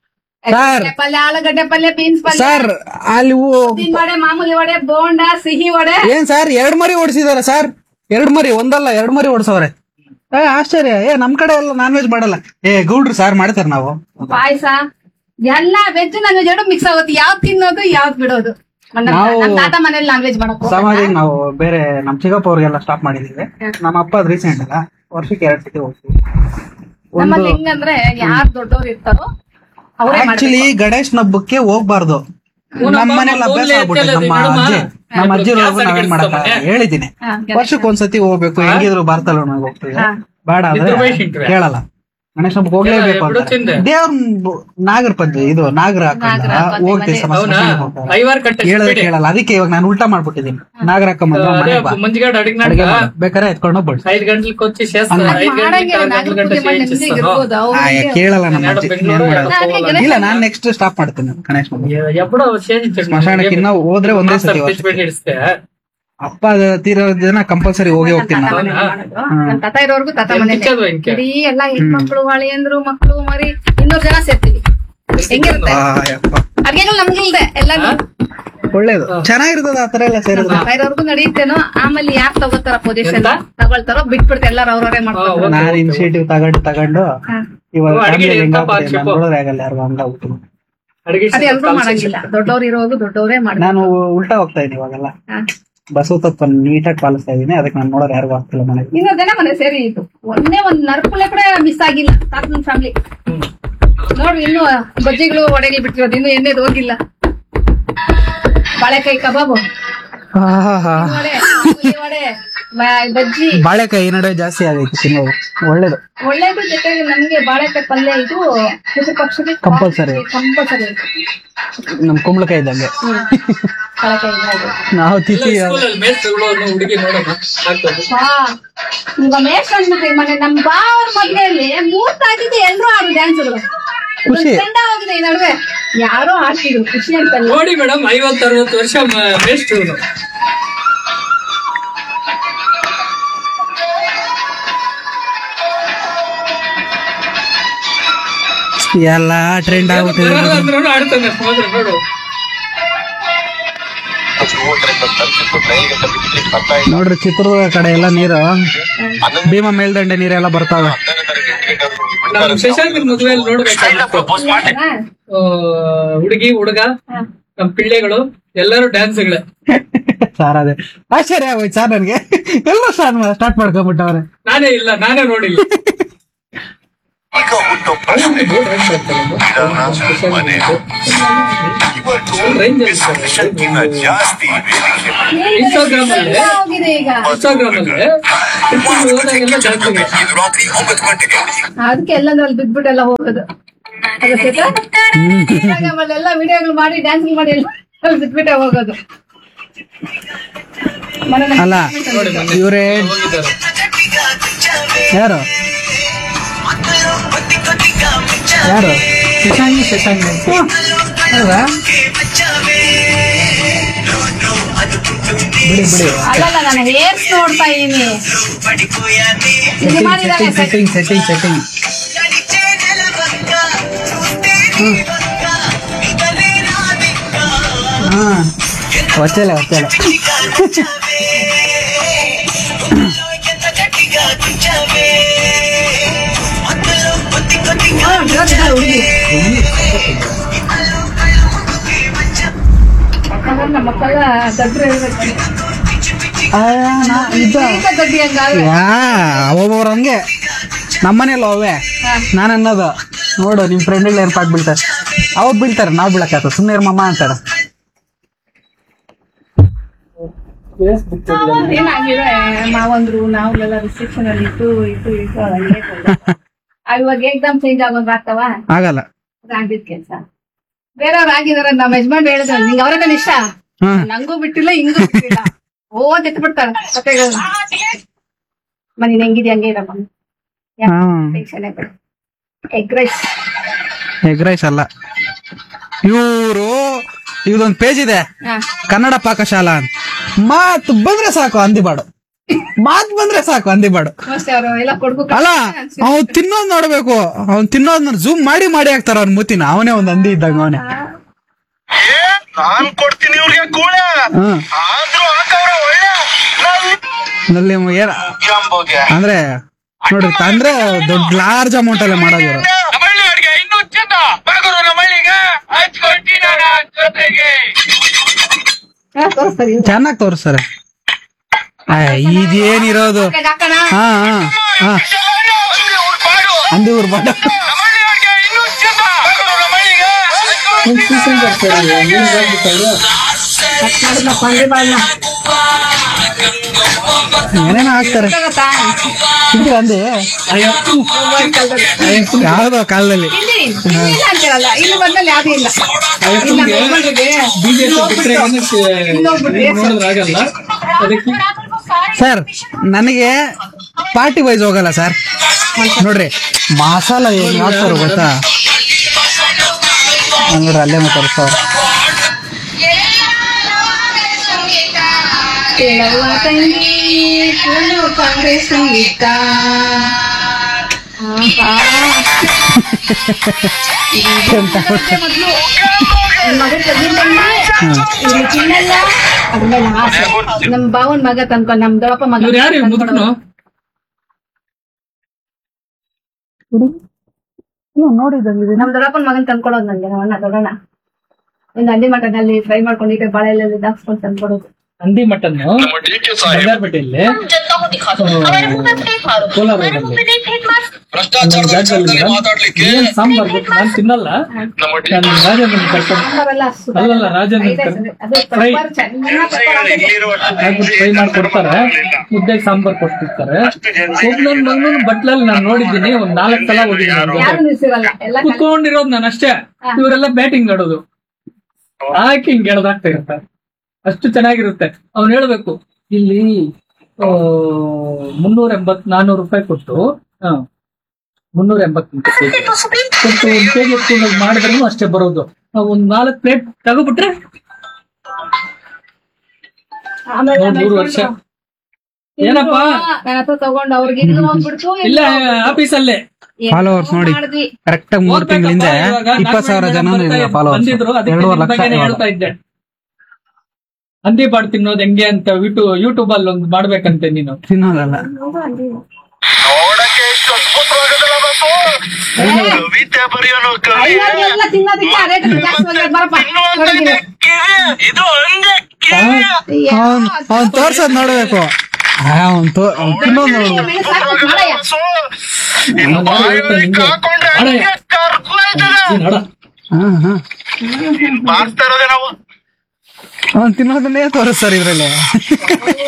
ಸರ್. ಎಣ್ಣೆ ಪಲ್ಯ ಆಲೂಗಡ್ಡೆ ಪಲ್ಯ ಬೀನ್ಸ್ ಪಲ್ಯ ಸರ್ ಅಲ್ಲಿ ಹೂ- ಉದ್ದಿನ ವಡೆ ಮಾಮೂಲಿ ವಡೆ ಬೋಂಡ ಸಿಹಿ ವಡೆ ಏನ್ ಸರ್ ಎರಡ್ ಮರಿ ಓಡಿಸಿದಾರ ಸರ್ ಎರಡ್ ಮರಿ ಒಂದಲ್ಲ ಎರಡ್ ಮರಿ ಓಡಿಸವ್ರೆ ಏ ಆಶ್ಚರ್ಯ ಏ ನಮ್ ಕಡೆ ಎಲ್ಲ ನಾನ್ ವೆಜ್ ಮಾಡಲ್ಲ ಏ ಗೌಡ್ರು ಸಾರ್ ಮಾಡ್ತಾರ ನಾವು ಪಾಯಸ ಎಲ್ಲ ವೆಜ್ ನಾನ್ ವೆಜ್ ಎರಡು ಮಿಕ್ಸ್ ಆಗುತ್ತೆ ಯಾವ್ದು ತಿನ್ನೋದು ಯಾವ್ದು ಬಿಡೋದು ನಮ್ಮ ನಾವು- ನಮ್ಮ ತಾತ ಮನೇಲಿ ನಾನ್ ವೆಜ್ ಮಾಡಕ್ ಹೋಗಲ್ಲ. ಸಮಾಧಿಗೆ ನಾವು ಬೇರೆ ನಮ್ ಚಿಕ್ಕಪ್ಪ ಅವ್ರಿಗೆಲ್ಲ ಸ್ಟಾಪ್ ಮಾಡಿದೀವಿ ನಮ್ಮ ಅಪ್ಪ ಅದ್ ರೀಸೆಂಟ್ ಅಲ್ಲ ವರ್ಷಕ್ಕೆ ಎರಡ್ ಸತಿ ಹೋಗ್ತೀವಿ ಒಂದು ನಮ್ಮಲ್ಲಿ ಹೆಂಗಂದ್ರೆ ಯಾರು ದೊಡ್ಡವ್ರು ಇರ್ತಾರೋ ಅವರೇ ಆಕ್ಚುಲಿ ಗಣೇಶ್ ಹಬ್ಬಕ್ಕೆ ಹೋಗ್ಬಾರ್ದು ನಮ್ಮ ಮನೇಲಿ ಅಭ್ಯಾಸ ಆಗ್ಬಿಟ್ಟೆ ನಮ್ಮ ಅಜ್ಜಿ ನಮ್ಮ ಅಜ್ಜಿ ನಾವೇನ್ ಮಾಡಕ ಹೇಳಿದ್ದೀನಿ ವರ್ಷಕ್ಕೆ ಒಂದ್ಸತಿ ಹೋಗ್ಬೇಕು ಹೆಂಗಿದ್ರು ಬಾರ್ತಲ್ಲ ಹೋಗ್ತೀವಿ ಬೇಡ ಅಂದ್ರೆ ಕೇಳಲ್ಲ ಗಣೇಶ ಹಬ್ಬಕ್ಕೆ ಹೋಗ್ಲೇಬೇಕು ಎప్పుడు ಅಂತ వచ్చింది? ದೇವ್ರ ನಾಗರ ಪಂಚ ಇದು ನಾಗರ ಹಾಕೊಂಡ ಹೋಗ್ತೀವಿ అవునా ಸಮಸ್ಯೆ ಐವಾರ ಕಟ್ಟೆ ಹೇಳಿದ್ರೆ ಕೇಳಲ್ಲ ಅದಕ್ಕೆ ಇವಾಗ ನಾನು ಉಲ್ಟಾ ಮಾಡ್ಬಿಟ್ಟಿದ್ದೀನಿ ನಾಗರ ಹಾಕೊಂಬಂದ್ರೆ అదే ಮನೆಗೆ ಬಾ మంచిగాడు అడిగినాక ಅಡಿಗೆ ಮಾಡು. ಬೇಕಾದ್ರೆ ಎತ್ಕೊಂಡು ಹೋಗ್ಬಿಡು ఐదు గంటలకు వచ్చి చేస్తాను ఐదు ಮಾಡಂಗಿಲ್ಲ గంటలకు ನಾಗರ గంటల ಪೂಜೆ ಮಾಡಿ ಗಂಟೆ ನೆಮ್ಮದಿಗೆ చేస్తాను ಇರ್ಬೋದು ಅವ್ರು ಆಯ, ಹಿಂಗೆ- ಕೇಳಲ್ಲ ನಮ್ಮ నేను ಅಜ್ಜಿ ಬೆಂಗಳೂರು ಏನ್ ಮಾಡೋದು? ಅದಕ್ಕೆ ಗಣೇಶ ಇಲ್ಲ ನಾನ್ ನೆಕ್ಸ್ಟ್ ಸ್ಟಾಪ್ ಮಾಡ್ತೀನಿ ಗಣೇಶ್ ಹಬ್ಬ. ఎప్పుడో చేయించండి ಸ್ಮಶಾನಕ್ಕೆ ಇನ್ನ ಹೋದ್ರೆ ಒಂದೇ ಸತಿ ವರ್ಷಕ್ಕೆ. తెచ్చిపెట్టి ఇస్తే ಅಪ್ಪ ತೀರೋ ದಿನ ಕಂಪಲ್ಸರಿ ಹೋಗಿ ಹೋಗ್ತೀನಿ ತಾತ ನಾನು ಮನೇಲಿ ಮಾಡೋದು. ನಮ್ ತಾತ ಇರೋರ್ಗು ತಾತ ಮನೇಲಿ తెచ్చదు ఇంకే ಇಡೀ ಎಲ್ಲ ಹೆಣ್ಮಕ್ಳು ಹಳೆಯಂದ್ರು ಮಕ್ಳು ಮರಿ ಇನ್ನೂರ್ ಜನ ಸೇರ್ತೀವಿ ಹೆಂಗಿರುತ್ತೆ ಆ, ಯಪ್ಪ. ಅಡ್ಗೆಗಳು ನಮ್ಗಿಲ್ದೆ ಎಲ್ಲ ಒಳ್ಳೇದು ಚೆನ್ನಾಗಿರ್ತದ ಆತರ ಎಲ್ಲ ಸೇರಿದ್ರೆ ತಾತ ಇರೋರ್ಗು ನಡೆಯುತ್ತೇನೋ ಆಮೇಲೆ ಯಾರ್ ತಗೋತಾರ ಪೊಸಿಷನ್ ಎಂತ? ತಗೊಳ್ತಾರೋ ಬಿಟ್ಬಿಡ್ತಾರೆ ಎಲ್ಲಾರು ಅವ್ರವ್ರೇ ಮಾಡ್ತಾರೆ ಹಾ, ನಾನು ಇನಿಷಿಯೇಟಿವ್ ತಗೊಂಡು ತಗೊಂಡು ಇವಾಗ ಓ, ಅಡ್ಗೆ family ಎಂತ ಹೆಂಗಾಗ್ಬಿಟ್ಟಿದೆ, ಪಾರ್ಶ್ವ? ನಾನ್ ನೋಡಿದ್ರೆ ಆಗಲ್ಲ ಯಾರಿಗೂ ಹಂಗಾಗ್ಬಿಟ್ಟಿದೆ. ಅಡಿಗೆ ಅದು ಎಲ್ರು ಮಾಡಂಗಿಲ್ಲ ದೊಡ್ಡವ್ರು ಇರೋದು ದೊಡ್ಡವರೇ ಮಾಡ್ತಾರೆ ನಾನು ಉಲ್ಟಾ ಹೋಗ್ತಾ ಇದೀನಿ ಇವಾಗೆಲ್ಲ ಹಾ. ಬಸವ ತತ್ವ ನೀಟಾಗಿ ಪಾಲಿಸ್ತಾ ಇದೀನಿ ಅದಕ್ಕೆ ನಾನು ನೋಡೋರು ಯಾರಿಗೂ ಆಗ್ತಿಲ್ಲ ಮನೆಗೆ ಇನ್ನೊಂದ್ ಜನ ಮನೆ ಸೇರಿ ಇತ್ತು ಒಂದೇ ಒಂದ್ ನರ್ಕುಳೆ ಕೂಡ ಮಿಸ್ ಆಗಿಲ್ಲ ತಾತನ ಫ್ಯಾಮಿಲಿ ನೋಡು ಇನ್ನು ಬಜ್ಜಿಗಳು ವಡೆಗಳು ಬಿಟ್ಟಿರೋದು ಇನ್ನು ಎಣ್ಣೆದು ಹೋಗಿಲ್ಲ ಬಾಳೆಕಾಯಿ ಕಬಾಬು ವಡೆ ಮಾಮೂಲಿ ವಡೆ ಬ- ಬಜ್ಜಿ ಬಾಳೆಕಾಯಿ ಈ ನಡುವೆ ಜಾಸ್ತಿ ಆಗೈತಿ ತಿನ್ನೋದು ಒಳ್ಳೇದು ಒಳ್ಳೇದು ಜೊತೆಗೆ ನಮ್ಗೆ ಬಾಳೆಕಾಯಿ ಪಲ್ಯ ಇದು ಪಿತೃಪಕ್ಷಕ್ಕೆ Compulsory. ಕಂಪಲ್ಸರಿ ನಮ್ ಕುಂಬಳಕಾಯಿ ಇದ್ದಂಗೆ ಬಾಳೆಕಾಯಿ ಇರೋದು. ನಾವು ತಿಥಿ ಸ್ಕೂಲಲ್ಲಿ ಮೇಸ್ಟ್ರುಗಳು ಹುಡುಗಿ ನೋಡೋಣ ಆಗ್ತದೆ ಬಾ ಈಗ ಮೇಷ್ ಅಂದ್ಬಿಟ್ರಿ ಮನೆ ನಮ್ ಬಾ ಅವ್ರ ಮದ್ವೆಯಲ್ಲಿ ಮೂರ್ ತಾಕಿದ್ದು ಎಲ್ರು ಆಡು ಡ್ಯಾನ್ಸ್ಗಳು ಖುಷಿ. ಚಂದ ಹೋಗಿದೆ ಈ ನಡುವೆ ಯಾರೋ ಆಡ್ತಿದ್ರು ಖುಷಿ ಅಂತಲ್ಲ ನೋಡಿ ಮೇಡಮ್ ಐವತ್ತು ಅರವತ್ತು ವರ್ಷ ಮೇಸ್ಟ್ರು ಎಲ್ಲ ಟ್ರೆಂಡ್ ಆಗ್ಬಿಟ್ಟಿದೆ ಅಂದ್ರೂ ಆಡ್ತಾನೆ ಹೋದ್ರೆ ನೋಡು ನೋಡ್ರಿ ಚಿತ್ರದುರ್ಗ ಕಡೆ ಎಲ್ಲ ನೀರು ಭೀಮಾ ಮೇಲ್ದಂಡೆ ನೀರೆಲ್ಲ ಬರ್ತಾವೆ ನಮ್ ಶಶಾಂಕರ್ ಮದುವೆಯಲ್ಲಿ ನೋಡ್ಬೇಕಾಗಿತ್ತು ಹಾ. ಆ, ಹುಡುಗಿ ಹುಡುಗ ನಮ್ ಪಿಳ್ಳೆಗಳು ಎಲ್ಲರೂ ಡ್ಯಾನ್ಸ್ಗಳೇ ಸಾರ್ ಅದೇ ಆಶ್ಚರ್ಯ ಆಗೋಯ್ತು ಸಾರ್ ನನ್ಗೆ ಎಲ್ಲ ಸ್ಟಾರ್ಟ್ ಸ್ಟಾರ್ಟ್ ಮಾಡ್ಕೊಂಡ್ಬಿಟ್ಟವ್ರೆ ನಾನೇ ಇಲ್ಲ ನಾನೇ ನೋಡಿಲ್ಲ ಜಾಸ್ತಿ ವೇದಿಕೆ ಇನ್ಸ್ಟಾಗ್ರಾಮ್ ಅಲ್ಲಿ ಚಂದ ಹೋಗಿದೆ ಈಗ ಇನ್ಸ್ಟಾಗ್ರಾಮ್ ಅಲ್ಲಿ ಟ್ರಿಪ್ಪಿಗೆ ಹೋದಾಗೆಲ್ಲ ಡ್ಯಾನ್ಸ್ಗಳು ಇದು ರಾತ್ರಿ ಒಂಬತ್ತು ಗಂಟೆಗೆ ಅದಕ್ಕೆ ಎಲ್ಲಂದ್ರಲ್ಲಿ ಬಿದ್ಬಿಟ್ಟೆಲ್ಲ ಹೋಗೋದು ಎಲ್ಲ ವಿಡಿಯೋಗಳು ಮಾಡಿ ಡ್ಯಾನ್ಸ್ ಮಾಡಿ ಎಲ್ಲ ಅಲ್ಲಿ ಬಿಟ್ಬಿಟ್ಟೆ ಹೋಗೋದು ಮನೇಲಿ ಅಲ್ಲ ನೋಡಿ ಮೊನ್ನೆ ಇವ್ರೇ ಹೋಗಿದ್ದಾರೆ ಯಾರು ಯಾರು ಶಶಾಂಗಿ ಶಶಾಂಗಿ ಅಂತ. ಹೌದಾ ಬಿಡಿ ಬಿಡಿ ಅಲ್ಲಲ್ಲ ನಾನು ಹೇರ್ಸ್ ನೋಡ್ತಾ ಇದೀನಿ ಇದು ಮಾಡಿದಾನೆ ಸೆಟ್ಟಿಂಗ್ ಸೆಟ್ಟಿಂಗ್ ಸೆಟ್ಟಿಂಗ್ ಹಾ వచ్చేలే వచ్చేలే ಹುಡುಗಿ ನಮ್ಮ ಮಕ್ಕಳ ಗದ್ರ ಇರ್ಬೇಕು ಇದ್ದ ಈಗ ಗಡ್ಡಿ ಹಂಗಾದ್ರೆ ಯಾ ಒಬ್ಬೊಬ್ರು ಹಂಗೆ ನಮ್ಮನೇಲಿ ಅವೇ ಹಾ. ನಾನು ಅನ್ನೋದು ನೋಡು ನಿಮ್ ಫ್ರೆಂಡ್ಗಳು ಏರ್ಪಾಟ್ ಬೀಳ್ತಾರೆ ಅವ್ರು ಬೀಳ್ತಾರೆ ನಾವ್ ಬೀಳಕ್ಕಾತ ಸುಮ್ಮನೆ ಮಮ್ಮ ಅಂತಾರ ಫೇಸ್ಬುಕ್ ಏನಾಗಿದೆ ಮಾವಂದ್ರು ನಾವೆಲ್ಲ ರಿಸೆಪ್ಷನ್ ಅಲ್ಲಿ ಇತ್ತು ಇತ್ತು ಇತ್ತು ಹಂಗೆ ಆ ಇವಾಗ ಎಕ್ಸಾಮ್ ಚೇಂಜ್ ಆಗೋದು ಆಗ್ತಾವ ಆಗಲ್ಲ ಆಗಿದ್ ಕೆಲ್ಸ ಬೇರೆಯವ್ರು ಆಗಿದಾರ ನಮ್ಮ ಯಜಮಾನ್ ಹೇಳಿದ್ರು ನಿಂಗೆ ಅವ್ರ ಕಡೆ ಇಷ್ಟ ಹ್ಮ್ ನಂಗೂ ಬಿಟ್ಟಿಲ್ಲ ಹಿಂಗೂ ಬಿಟ್ಟಿಲ್ಲ ಓದ್ ಎತ್ ಬಿಡ್ತಾರ ಕತೆಗಳನ್ನ ಮನಿ ಹೆಂಗಿದ್ಯ ಹಂಗೆ ಇರಮ್ಮ ಹ್ಮ್ ಟೆನ್ಷನ್ ಬೇಡ ಎಗ್ ರೈಸ್ ಎಗ್ ರೈಸ್ ಅಲ್ಲ ಇವರು ಇದೊಂದ್ ಪೇಜ್ ಇದೆ ಹಾ ಕನ್ನಡ ಪಾಕಶಾಲಾ ಅಂತ ಮಾತು ಬಂದ್ರೆ ಸಾಕು ಅಂದಿಬಾಡು ಮಾತ್ ಬಂದ್ರೆ ಸಾಕು ಅಂದಿಬಾಡು ಮಸ್ತ್ ಅವರು ಎಲ್ಲ ಕೊಡ್ಕು ಅಲ್ಲ ಅವ್ನು ತಿನ್ನೋದ್ ನೋಡ್ಬೇಕು ಅವ್ನ್ ತಿನ್ನೋದ್ ಜೂಮ್ ಮಾಡಿ ಮಾಡಿ ಹಾಕ್ತಾರ ಅವ್ನ ಮುತ್ತಿನ ಅವನೇ ಒಂದ್ ಅಂದಿ ಇದ್ದಂಗ ಅವನೇ ಏ ನಾನ್ ಕೊಡ್ತೀನಿ ಇವ್ರಿಗೆ ಕೂಳ ಹ್ಮ್ ಆದ್ರೂ ಹಾಕವ್ರೆ ಒಳ್ಳೆ ನಲ್ಲಿ ಏನ ಜಂಬೋಗೆ ಅಂದ್ರೆ ನೋಡ್ರಿ ಅಂದ್ರೆ ದೊಡ್ಡ ಲಾರ್ಜ್ ಅಮೌಂಟ್ ಅಲ್ಲೇ ಮಾಡೋದು ಇವ್ರು ನಮ್ಮಳ್ಳಿ ಅಡ್ಗೆ ಇನ್ನೂ ಚಂದ ಬಾಗುರು ನಮ್ಮಳ್ಳಿಗೆ ಹಚ್ಕೊಳ್ತೀನಿ ನಾನು ಜೊತೆಗೆ ತೋರಿಸ್ತಾರೆ ಇವ್ರು. ಚೆನ್ನಾಗ್ ತೋರಿಸ್ತಾರೆ ಇದೇನಿರೋದು ಹಾಕಣ ಹಾ ಹಾ ಹಾ ಬಾಡು ಅಂದಿ ಊರ್ ಬಾಡ ನಮ್ಮಳ್ಳಿ ಅಡ್ಗೆ ಇನ್ನೂ ಚಂದ ಬಾಗುರು ನಮ್ಮಳ್ಳಿಗೆ ಹಚ್ಕೊಳ್ತೀನಿ ಮಾಡಿದ್ನಪ್ಪ ಅಂದ್ರೆ ಬಾಳ್ನ ಏನೇನೋ ಹಾಕ್ತಾರೆ ಗೊತ್ತಾ ತಿಂತೀರ ಅಂದಿ ಯಾವ್ದೋ ಕಾಲದಲ್ಲಿ ಇಲ್ಲಿ ಇಲ್ಲ ಅಂತೀರಲ್ಲ ಇಲ್ಲಿ ಬಂದಲ್ಲಿ ಯಾವ್ದು ಇಲ್ಲ ಇಲ್ಲ ಯಜಮಾನ್ರಿಗೆ ಬಿಜೆಪಿ ಬಿಟ್ರೆ ನೋಡಿದ್ರೆ ಆಗಲ್ಲ ಅದಕ್ಕೆ ಸರ್ ನನಗೆ ಪಾರ್ಟಿ ವೈಸ್ ಹೋಗಲ್ಲ ಸರ್ ನೋಡ್ರಿ ಮಸಾಲ ಏನ್ ಹಾಕ್ತಾರ ಗೊತ್ತಾ ನಾನ್ ನೋಡ್ರಿ ಅಲ್ಲೇ ತೋರಿಸ್ತಾವ ಕೇಳುವ ತಂಗಿ ಕೇಳು ಕಾಂಗ್ರೆಸ್ ಸಂಗೀತ ಆಹಾ. ಮೊದ್ಲು ನನ್ ಮಗನ್ ತಂಗಿದ್ದಂಗೆ ಇಲ್ಲಿ ತಿನ್ನಲ್ಲ ಅದ್ಮೇಲೆ ಆಸೆ ನಮ್ ಬಾವನ್ ಮಗ ತಂದ್ಕೊಂಡ್ ನಮ್ ದೊಡ್ಡಪ್ಪ ಮಗ ಇವ್ರು ಯಾರು ಮುದುಕನು ನೋಡಿದಂಗಿದೆ ನಮ್ ದೊಡ್ಡಪ್ಪನ ಮಗನ್ ತಂದ್ಕೊಡೋದು ನಂಗೆ ನಮ್ಮ ಅಣ್ಣ ದೊಡ್ಡಣ್ಣ ಇನ್ನು ಹಂದಿ ಮಠದಲ್ಲಿ ಫ್ರೈ ಮಾಡ್ಕೊಂಡು ಈ ಕಡೆ ಬಾಳೆ ಎಲೆ ದಾಕ್ಸ್ಕೊಂಡು ತಂದ್ಕೊಡೋದು ಹಂದಿ ಮಟನ್ ಡಿ ಕೆ ಸಾಹೇಬ್ ಬಂಗಾರಪೇಟೆಯಲ್ಲಿ जनता को दिखा दो हमारे मुंह पे फेंक मारो ಕೋಲಾರ हमारे मुंह पे नहीं फेंक मार ಭ್ರಷ್ಟಾಚಾರದ ವಿಚಾರದಲ್ಲಿ ಮಾತಾಡ್ಲಿಕ್ಕೆ ಏನ್ ಸಾಂಬಾರ್ ಗೊತ್ತು ನಾನು ತಿನ್ನಲ್ಲ ನಮ್ಮ ಡಿ ನಾನು ರಾಜೇಂದ್ರ ಕರ್ಕೊಂಡು ಸಾಂಬಾರೆಲ್ಲ ಸುಧಾ- ಅಲ್ಲಲ್ಲ, ರಾಜೇಂದ್ರ ಐದೇ ಕರ್- ಸರಿ. ಅದು ಫ್ರೈ. ಪೆಪ್ಪರ್ ಚೆನ್ನಾಗ್ ಪೆಪ್ಪರ್ ಹಾಕಿದೆ. ಹಾಕ್ಬಿಟ್ಟು ಫ್ರೈ ಮಾಡಿ ಕೊಡ್ತಾರೆ ಮುದ್ದೆಗೆ ಸಾಂಬಾರ್ ಕೊಟ್ಟಿರ್ತಾರೆ ಒಬ್ಬ ನನ್ ಮಗನ ಬಟ್ಲಲ್ಲಿ ನಾನು ನೋಡಿದ್ದೀನಿ ಒಂದ್ ನಾಲ್ಕು ಸಲ ಹೋಗಿದ್ದೀನಿ ಅವ್ನ್ ಯಾರು ಜೊತೆ. ನಿಲ್ಸಿರಲ್ಲ ಎಲ್ಲ ಕಲ್- ಕುತ್ಕೊಂಡಿರೋದು ನಾನು ಅಷ್ಟೇ ಇವರೆಲ್ಲ ಬ್ಯಾಟಿಂಗ್ ಆಡೋದು ಹಾಕಿ ಹಿಂಗ್ ಎಳ್ದಾಗ್ತಾ ಇರ್ತಾರೆ ಅಷ್ಟು ಚೆನ್ನಾಗಿರುತ್ತೆ ಅವ್ನು ಹೇಳ್ಬೇಕು ಇಲ್ಲಿ ಆ, ಮುನ್ನೂರ ಎಂಬತ್ ನಾನೂರು ರೂಪಾಯಿ ಕೊಟ್ಟು ಹ, ಮುನ್ನೂರ ಎಂಬತ್ತು तो सुप्रीम ಕೊಟ್ಟು ಒಂದ್ ಪೇಜ್ ಎತ್ಕೊಂಡು ಮಾಡಿದ್ರು ಅಷ್ಟೇ ಬರೋದು ನಾವು ಒಂದ್ ನಾಲ್ಕು ಪ್ಲೇಟ್ ತಗೋಬಿಟ್ರೆ ಆಮೇಲೆ ನೋಡ್ ಮೂರು ವರ್ಷ ಏನಪ್ಪಾ ನನ್ನ ಹತ್ರ ತಗೊಂಡು ಅವ್ರಿಗೆ ಇಲ್ಲಿ ಹೋಗ್ಬಿಡ್ತು ಇಲ್ಲ ಆಫೀಸಲ್ಲೇ ಏನೋ Followers ನೋಡಿ. ಮಾಡಿದ್ವಿ ಕರೆಕ್ಟ್ ಆಗಿ ಮೂರ್ ತಿಂಗಳಿಂದ ಇಪ್ಪತ್ ಸಾವಿರ ಜನ ಫಾಲೋವರ್ಸ್ ಬಂದಿದ್ರು ಅದಕ್ಕೆ ಎರಡೂವರೆ ನಿಮ್ ಲಕ್ಷ ಬಗ್ಗೆನೇ ಇವಾಗ. ಹೇಳ್ತಾ ಇದ್ದೆ ಹಂದಿ ಬಾಡ್ ತಿನ್ನೋದು ಹೆಂಗೆ ಅಂತ ಯೂಟ್ಯೂಬ್ ಯೂಟ್ಯೂಬ್ ಅಲ್ಲಿ ಒಂದು ಮಾಡ್ಬೇಕಂತೆ ನೀನು ತಿನ್ನೋದಲ್ಲ ನೋಡಕ್ಕೆ ಎಷ್ಟು ಅದ್ಭುತವಾಗದಲ್ಲ ಬಸ್ಸು ಕವಿತೆ ಬರೆಯೋನು ಕವಿ ಐನೂರು ಎಲ್ಲ ತಿನ್ನೋದಕ್ಕೆ ರೇಟ್ ಜಾಸ್ತಿ ಹೋಗಿದೆ ಬರಪ್ಪ ತಿನ್ನುವಂತ ನೋಡಿದ್ದೀನಿ. ಕಿವಿ ಇದು ಹಂಗೆ ಕಿವಿ ಅವ್ನ್ ಅವ್ನ್ ತೋರ್ಸೋದ್ ನೋಡ್ಬೇಕು ಅವ್ನ್ ತೋ ಅವ್ನ್ ತಿನ್ನೋದ್ ನೋಡ್ಬೇಕು ಮೆಣಸು ಹಾಕ್ಬಿಟ್ಟು ಮಾಡಯ್ಯ. ಬಸ್ಸು ಇನ್ನು ಬಾಯಲ್ಲಿ ಹಾಕೊಂಡ್ರೆ ಹಂಗೆ ಕರ್ಕೊಯ್ತದೆ ನೀನ್ ನೋಡ ಹಾ ಹಾ ಬಾರ್ತಾ ಇರೋದೇ ನಾವು ಅವ್ನ್ ತಿನ್ನೋದನ್ನೇ ತೋರಿಸ್ತಾರೆ ಇದ್ರಲ್ಲಿ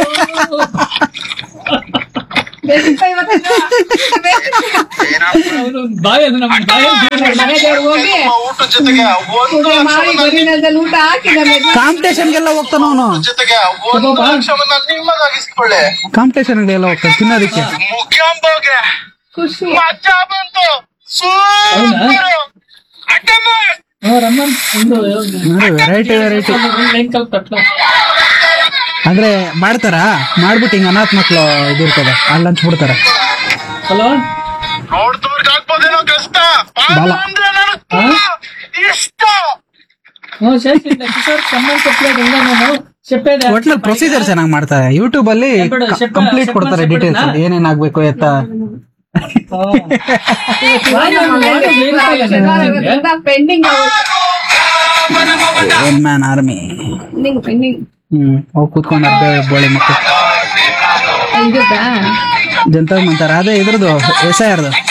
ಮೆಣಸಿನ್ಕಾಯಿ ಇವತ್ತು ಮೆಣಸಿನ್ಕಾಯಿ. ಏನಪ್ಪ ಅವನು ಬಾಯಲ್ಲಿ ನಮ್ಮ ಬಾಯಲ್ಲಿ ಮನೆಗೆ ಹೋಗಿ ಊಟದ ಜೊತೆಗೆ ಒಂದು ಪೂಜೆ ಮಾಡಿ ಬರೀ ನೆಲದಲ್ಲಿ ಊಟ ಹಾಕಿದ ಕಾಂಪಿಟೇಷನ್ಗೆಲ್ಲ ಹೋಗ್ತಾನ ಅವನು ಜೊತೆಗೆ ಒಂದು ಲಕ್ಷವನ್ನ ನಿಮ್ಮದಾಗಿಸ್ಕೊಳ್ಳಿ ಕಾಂಪಿಟೇಷನ್ಗೆಲ್ಲ ಹೋಗ್ತಾನೆ ತಿನ್ನೋದಕ್ಕೆ ಮುಖ್ಯಾಂಬೋಗೆ ಖುಷಿ ಮಜಾ ಬಂತು ಸೂಪರ್ ಅಡ್ಡಮ್ಮ ರಮ್ಮನ್ ಒಂದು ವೆರೈಟಿ ವೆರೈಟಿ ಲೈನ್ ಕಲ್ ಕಟ್ಲ ಅಂದ್ರೆ ಮಾಡ್ತಾರಾ ಮಾಡ್ಬಿಟ್ಟು ಹಿಂಗ ಅನಾಥ ಮಕ್ಳು ಇದಿರ್ತದೆ ಅಲ್ಲಿ ಹಂಚ್ಬಿಡ್ತಾರೆ ಹಲೋ ನೋಡ್ದವ್ರಿಗೆ ಆಗ್ಬೋದೇನೋ ಕಷ್ಟ ಬಾಲ. ಅಂದ್ರೆ ನನಗ್ ತುಂಬಾ ಇಷ್ಟ ಹ್ಞೂ ಶೇಷ್ ಕಿಶೋರ್ ಸಮ್ಮನ್ ಕಟ್ಲೆ ಗಂಗ ನಾನು ಶೆಪ್ಪೆದೆ ಒಟ್ನಲ್ಲಿ ಪ್ರೊಸೀಜರ್ ಚೆನ್ನಾಗಿ ಮಾಡ್ತಾರೆ ಯೂಟ್ಯೂಬ್ ಅಲ್ಲಿ ಶೆಪ್ಪೆಡು, ಶೆಪ್ಪ- ಕಂಪ್ಲೀಟ್ ಶೆಪ್ಪ ಕೊಡ್ತಾರೆ ಶೆಪ್ಪೆಡ್ನಾ? ಡೀಟೇಲ್ಸ್ ಏನೇನ್ ಆಗ್ಬೇಕು ಎತ್ತ pending one man army pending pending ಹ್ಮ್ ಹೋಗಿ ಕೂತ್ಕೊಂಡು ಅರ್ಧ ಬೋಳಿ ಮಕ್ಕಳು ಇದ್ದ ಜಂತರ್ ಮಂತಾರ ಅದೇ ಇದ್ರದ್ದು ಎಸ್ ಐ ಆರ್ದು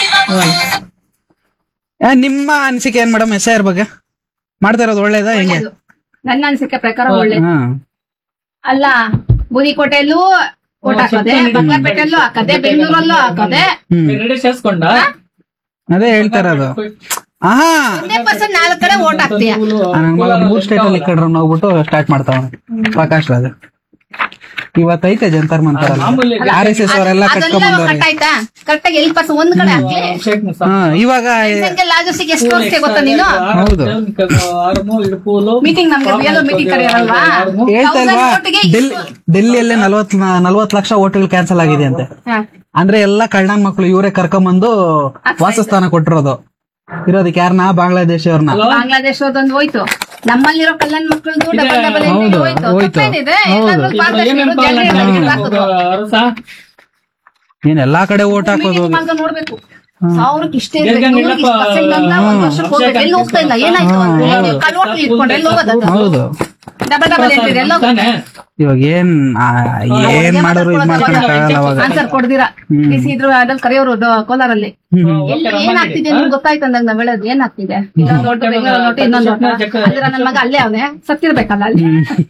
ನಿಮ್ಮ ಅನಿಸಿಕೆ ಏನ್ ಮೇಡಮ್ ಎಸ್ ಐ ಆರ್ ಬಗ್ಗೆ ಮಾಡ್ತಾ ಇರೋದು ಒಳ್ಳೇದಾ ಹೆಂಗೆ ನನ್ನ ಅನಿಸಿಕೆ ಪ್ರಕಾರ ಒಳ್ಳೆ ಹಾ ಅಲ್ಲ ಬುದಿಕೋಟೆಯಲ್ಲೂ ಓಟ್ ಹಾಕೋದೆ ಬಂಗಾರಪೇಟೆಯಲ್ಲೂ ಹಾಕದೆ ಬೆಂಗಳೂರಲ್ಲೂ ಹಾಕೋದೆ ಹ್ಮ್ ರೆಡಿ ಸೇರ್ಸ್ಕೊಂಡ ಅದೇ ಹೇಳ್ತಾ ಇರೋದು ಆಹಾ ಒಂದೇ ಪರ್ಸೆಂಟ್ ನಾಲ್ಕು ಕಡೆ ಓಟ್ ಹಾಕ್ತೀಯ ನನ್ ಮಗ ಮೂರ್ ಸ್ಟೇಟ್ ಅಲ್ಲಿ ಕಡ್ರ ಹೋಗ್ಬಿಟ್ಟು ಸ್ಟಾರ್ಟ್ ಮಾಡ್ತಾವ ಪ್ರಕಾಶ್ ರಾಜ್ ಇವತ್ತೈತೆ ಜಂತರ್ ಮಂತಾರಲ್ಲ ಮಾಮೂಲಿ ಆರ್ ಎಸ್ ಎಸ್ ಅವರೆಲ್ಲ ಕಟ್ಕೊಂಡ್ ಅದೆಲ್ಲ ಬಂದವ್ರೆ ಕಟ್ ಆಯ್ತಾ ಕರೆಕ್ಟ್ ಆಗಿ ಎಲ್ಲಿ ಪರ್ಸೆಂಟ್ ಒಂದ್ ಕಡೆ ಹಾಕ್ಲಿ ಶೇಖ್ ಮುಸಾ ಹಾ ಇವಾಗ ಲಾಜಸ್ಟಿಗೆ ಎಷ್ಟು ವರ್ಷಕ್ಕೆ ಗೊತ್ತಾ ನೀನು ಹೌದು. ಆರ್ಮು ಇಡ್ಪೂಲು ಮೀಟಿಂಗ್ ನಮ್ಗೆ ರಿಯಲ್ ಮೀಟಿಂಗ್ ಕರೆಯಲ್ವಾ ಹೇಳ್ತಾ ಇಲ್ವಾ Thousand vote ಗೆ ಡೆಲ್ಲಿ ಡೆಲ್ಲಿಯಲ್ಲೇ ನಲ್ವತ್ ನಲ್ವತ್ ಲಕ್ಷ ಓಟ್ಗಳು ಕ್ಯಾನ್ಸಲ್ ಆಗಿದೆ ಅಂತೆ ಹಾ. ಅಂದ್ರೆ ಎಲ್ಲಾ ಕಳ್ಳನ್ ಮಕ್ಳು ಇವರೇ ಕರ್ಕೊಂಬಂದು ವಾಸಸ್ಥಾನ ಕೊಟ್ಟಿರೋದು ಇರೋದಕ್ಕೆ ಯಾರನ್ನ ಬಾಂಗ್ಲಾದೇಶ ಅವ್ರನ್ನ ಬಾಂಗ್ಲಾದೇಶದೊಂದು ಹೋಯ್ತು ನಮ್ಮಲ್ಲಿರೋ ಕಲ್ಯಾಣ ಮಕ್ಕಳದು ಡಬಲ್ ಡಬಲ್ ಹೌದು, ಹೋಯ್ತು ಹೋಯ್ತು. ತಪ್ಪೇನಿದೆ ಹೌದು. ಎಲ್ಲಾದ್ರೂ ಪಾರದರ್ಶಕರು ಜನರೇ ಹಾಕೋದು. ಅರಸ ಏನ್ ಎಲ್ಲಾ ಕಡೆ ಓಟ್ ಹಾಕೋದು Meeting ಮಾಡ್ಕೊಂಡು ನೋಡ್ಬೇಕು ಸಾವಿರಕ್ಕೆ ಇಷ್ಟೇ ಗೆಲ್ಗಂಗ್ ಇರ್ಬೇಕು, ಇಲ್ಲಪ್ಪ. ಇಷ್ಟು percent ಅಂತ ಒಂದ್ ವರ್ಷಕ್ಕೆ ಹೋಗ್ಬೇಕು. ಎಲ್ಲಿ ಹೋಗ್ತಾ ಇಲ್ಲ ಏನಾಯ್ತು ಅಂದ್ರೆ ಕಲ್ವಟ್ಲಿ ಇಟ್ಕೊಂಡ್ರೆ ಎಲ್ಲಿ ಹೋಗೋದು ಹೌದು ಡಬಲ್ ಡಬಲ್ ಎಂಟ್ರಿ ಎಲ್ಲ ತಾನೆ ಇವಾಗ ಏನ್ ಆ, ಏನ್ ಮಾಡೋರು ಇದ್ ಮಾಡ್ಕೊಳಕ್ ಆಗಲ್ಲ ಅವಾಗ ಆನ್ಸರ್ ಕೊಡ್ದಿರಾ ಬಿಸಿ ಇದ್ರು ಅದ್ರಲ್ಲಿ ಕರೆಯೋರು ದ- ಕೋಲಾರಲ್ಲಿ ಹ್ಮ್. ಎಲ್ಲಿ ಏನ್ ಆಗ್ತಿದೆ ನಿಮ್ಗೆ ಗೊತ್ತಾಯ್ತು ಅಂದಾಗ ನಾವ್ ಹೇಳೋದು ಏನ್ ಆಗ್ತಿದೆ ಇನ್ನೊಂದು ದೊಡ್ಡ ಬೆಂಗಳೂರು ನೋಟಿ ಇನ್ನೊಂದು ದೊಡ್ಡ ಅಂದ್ರೆ ನನ್ನ ಮಗ ಅಲ್ಲೇ ಅವನೇ ಸತ್ತಿರ್ಬೇಕಲ್ಲ ಅಲ್ಲಿ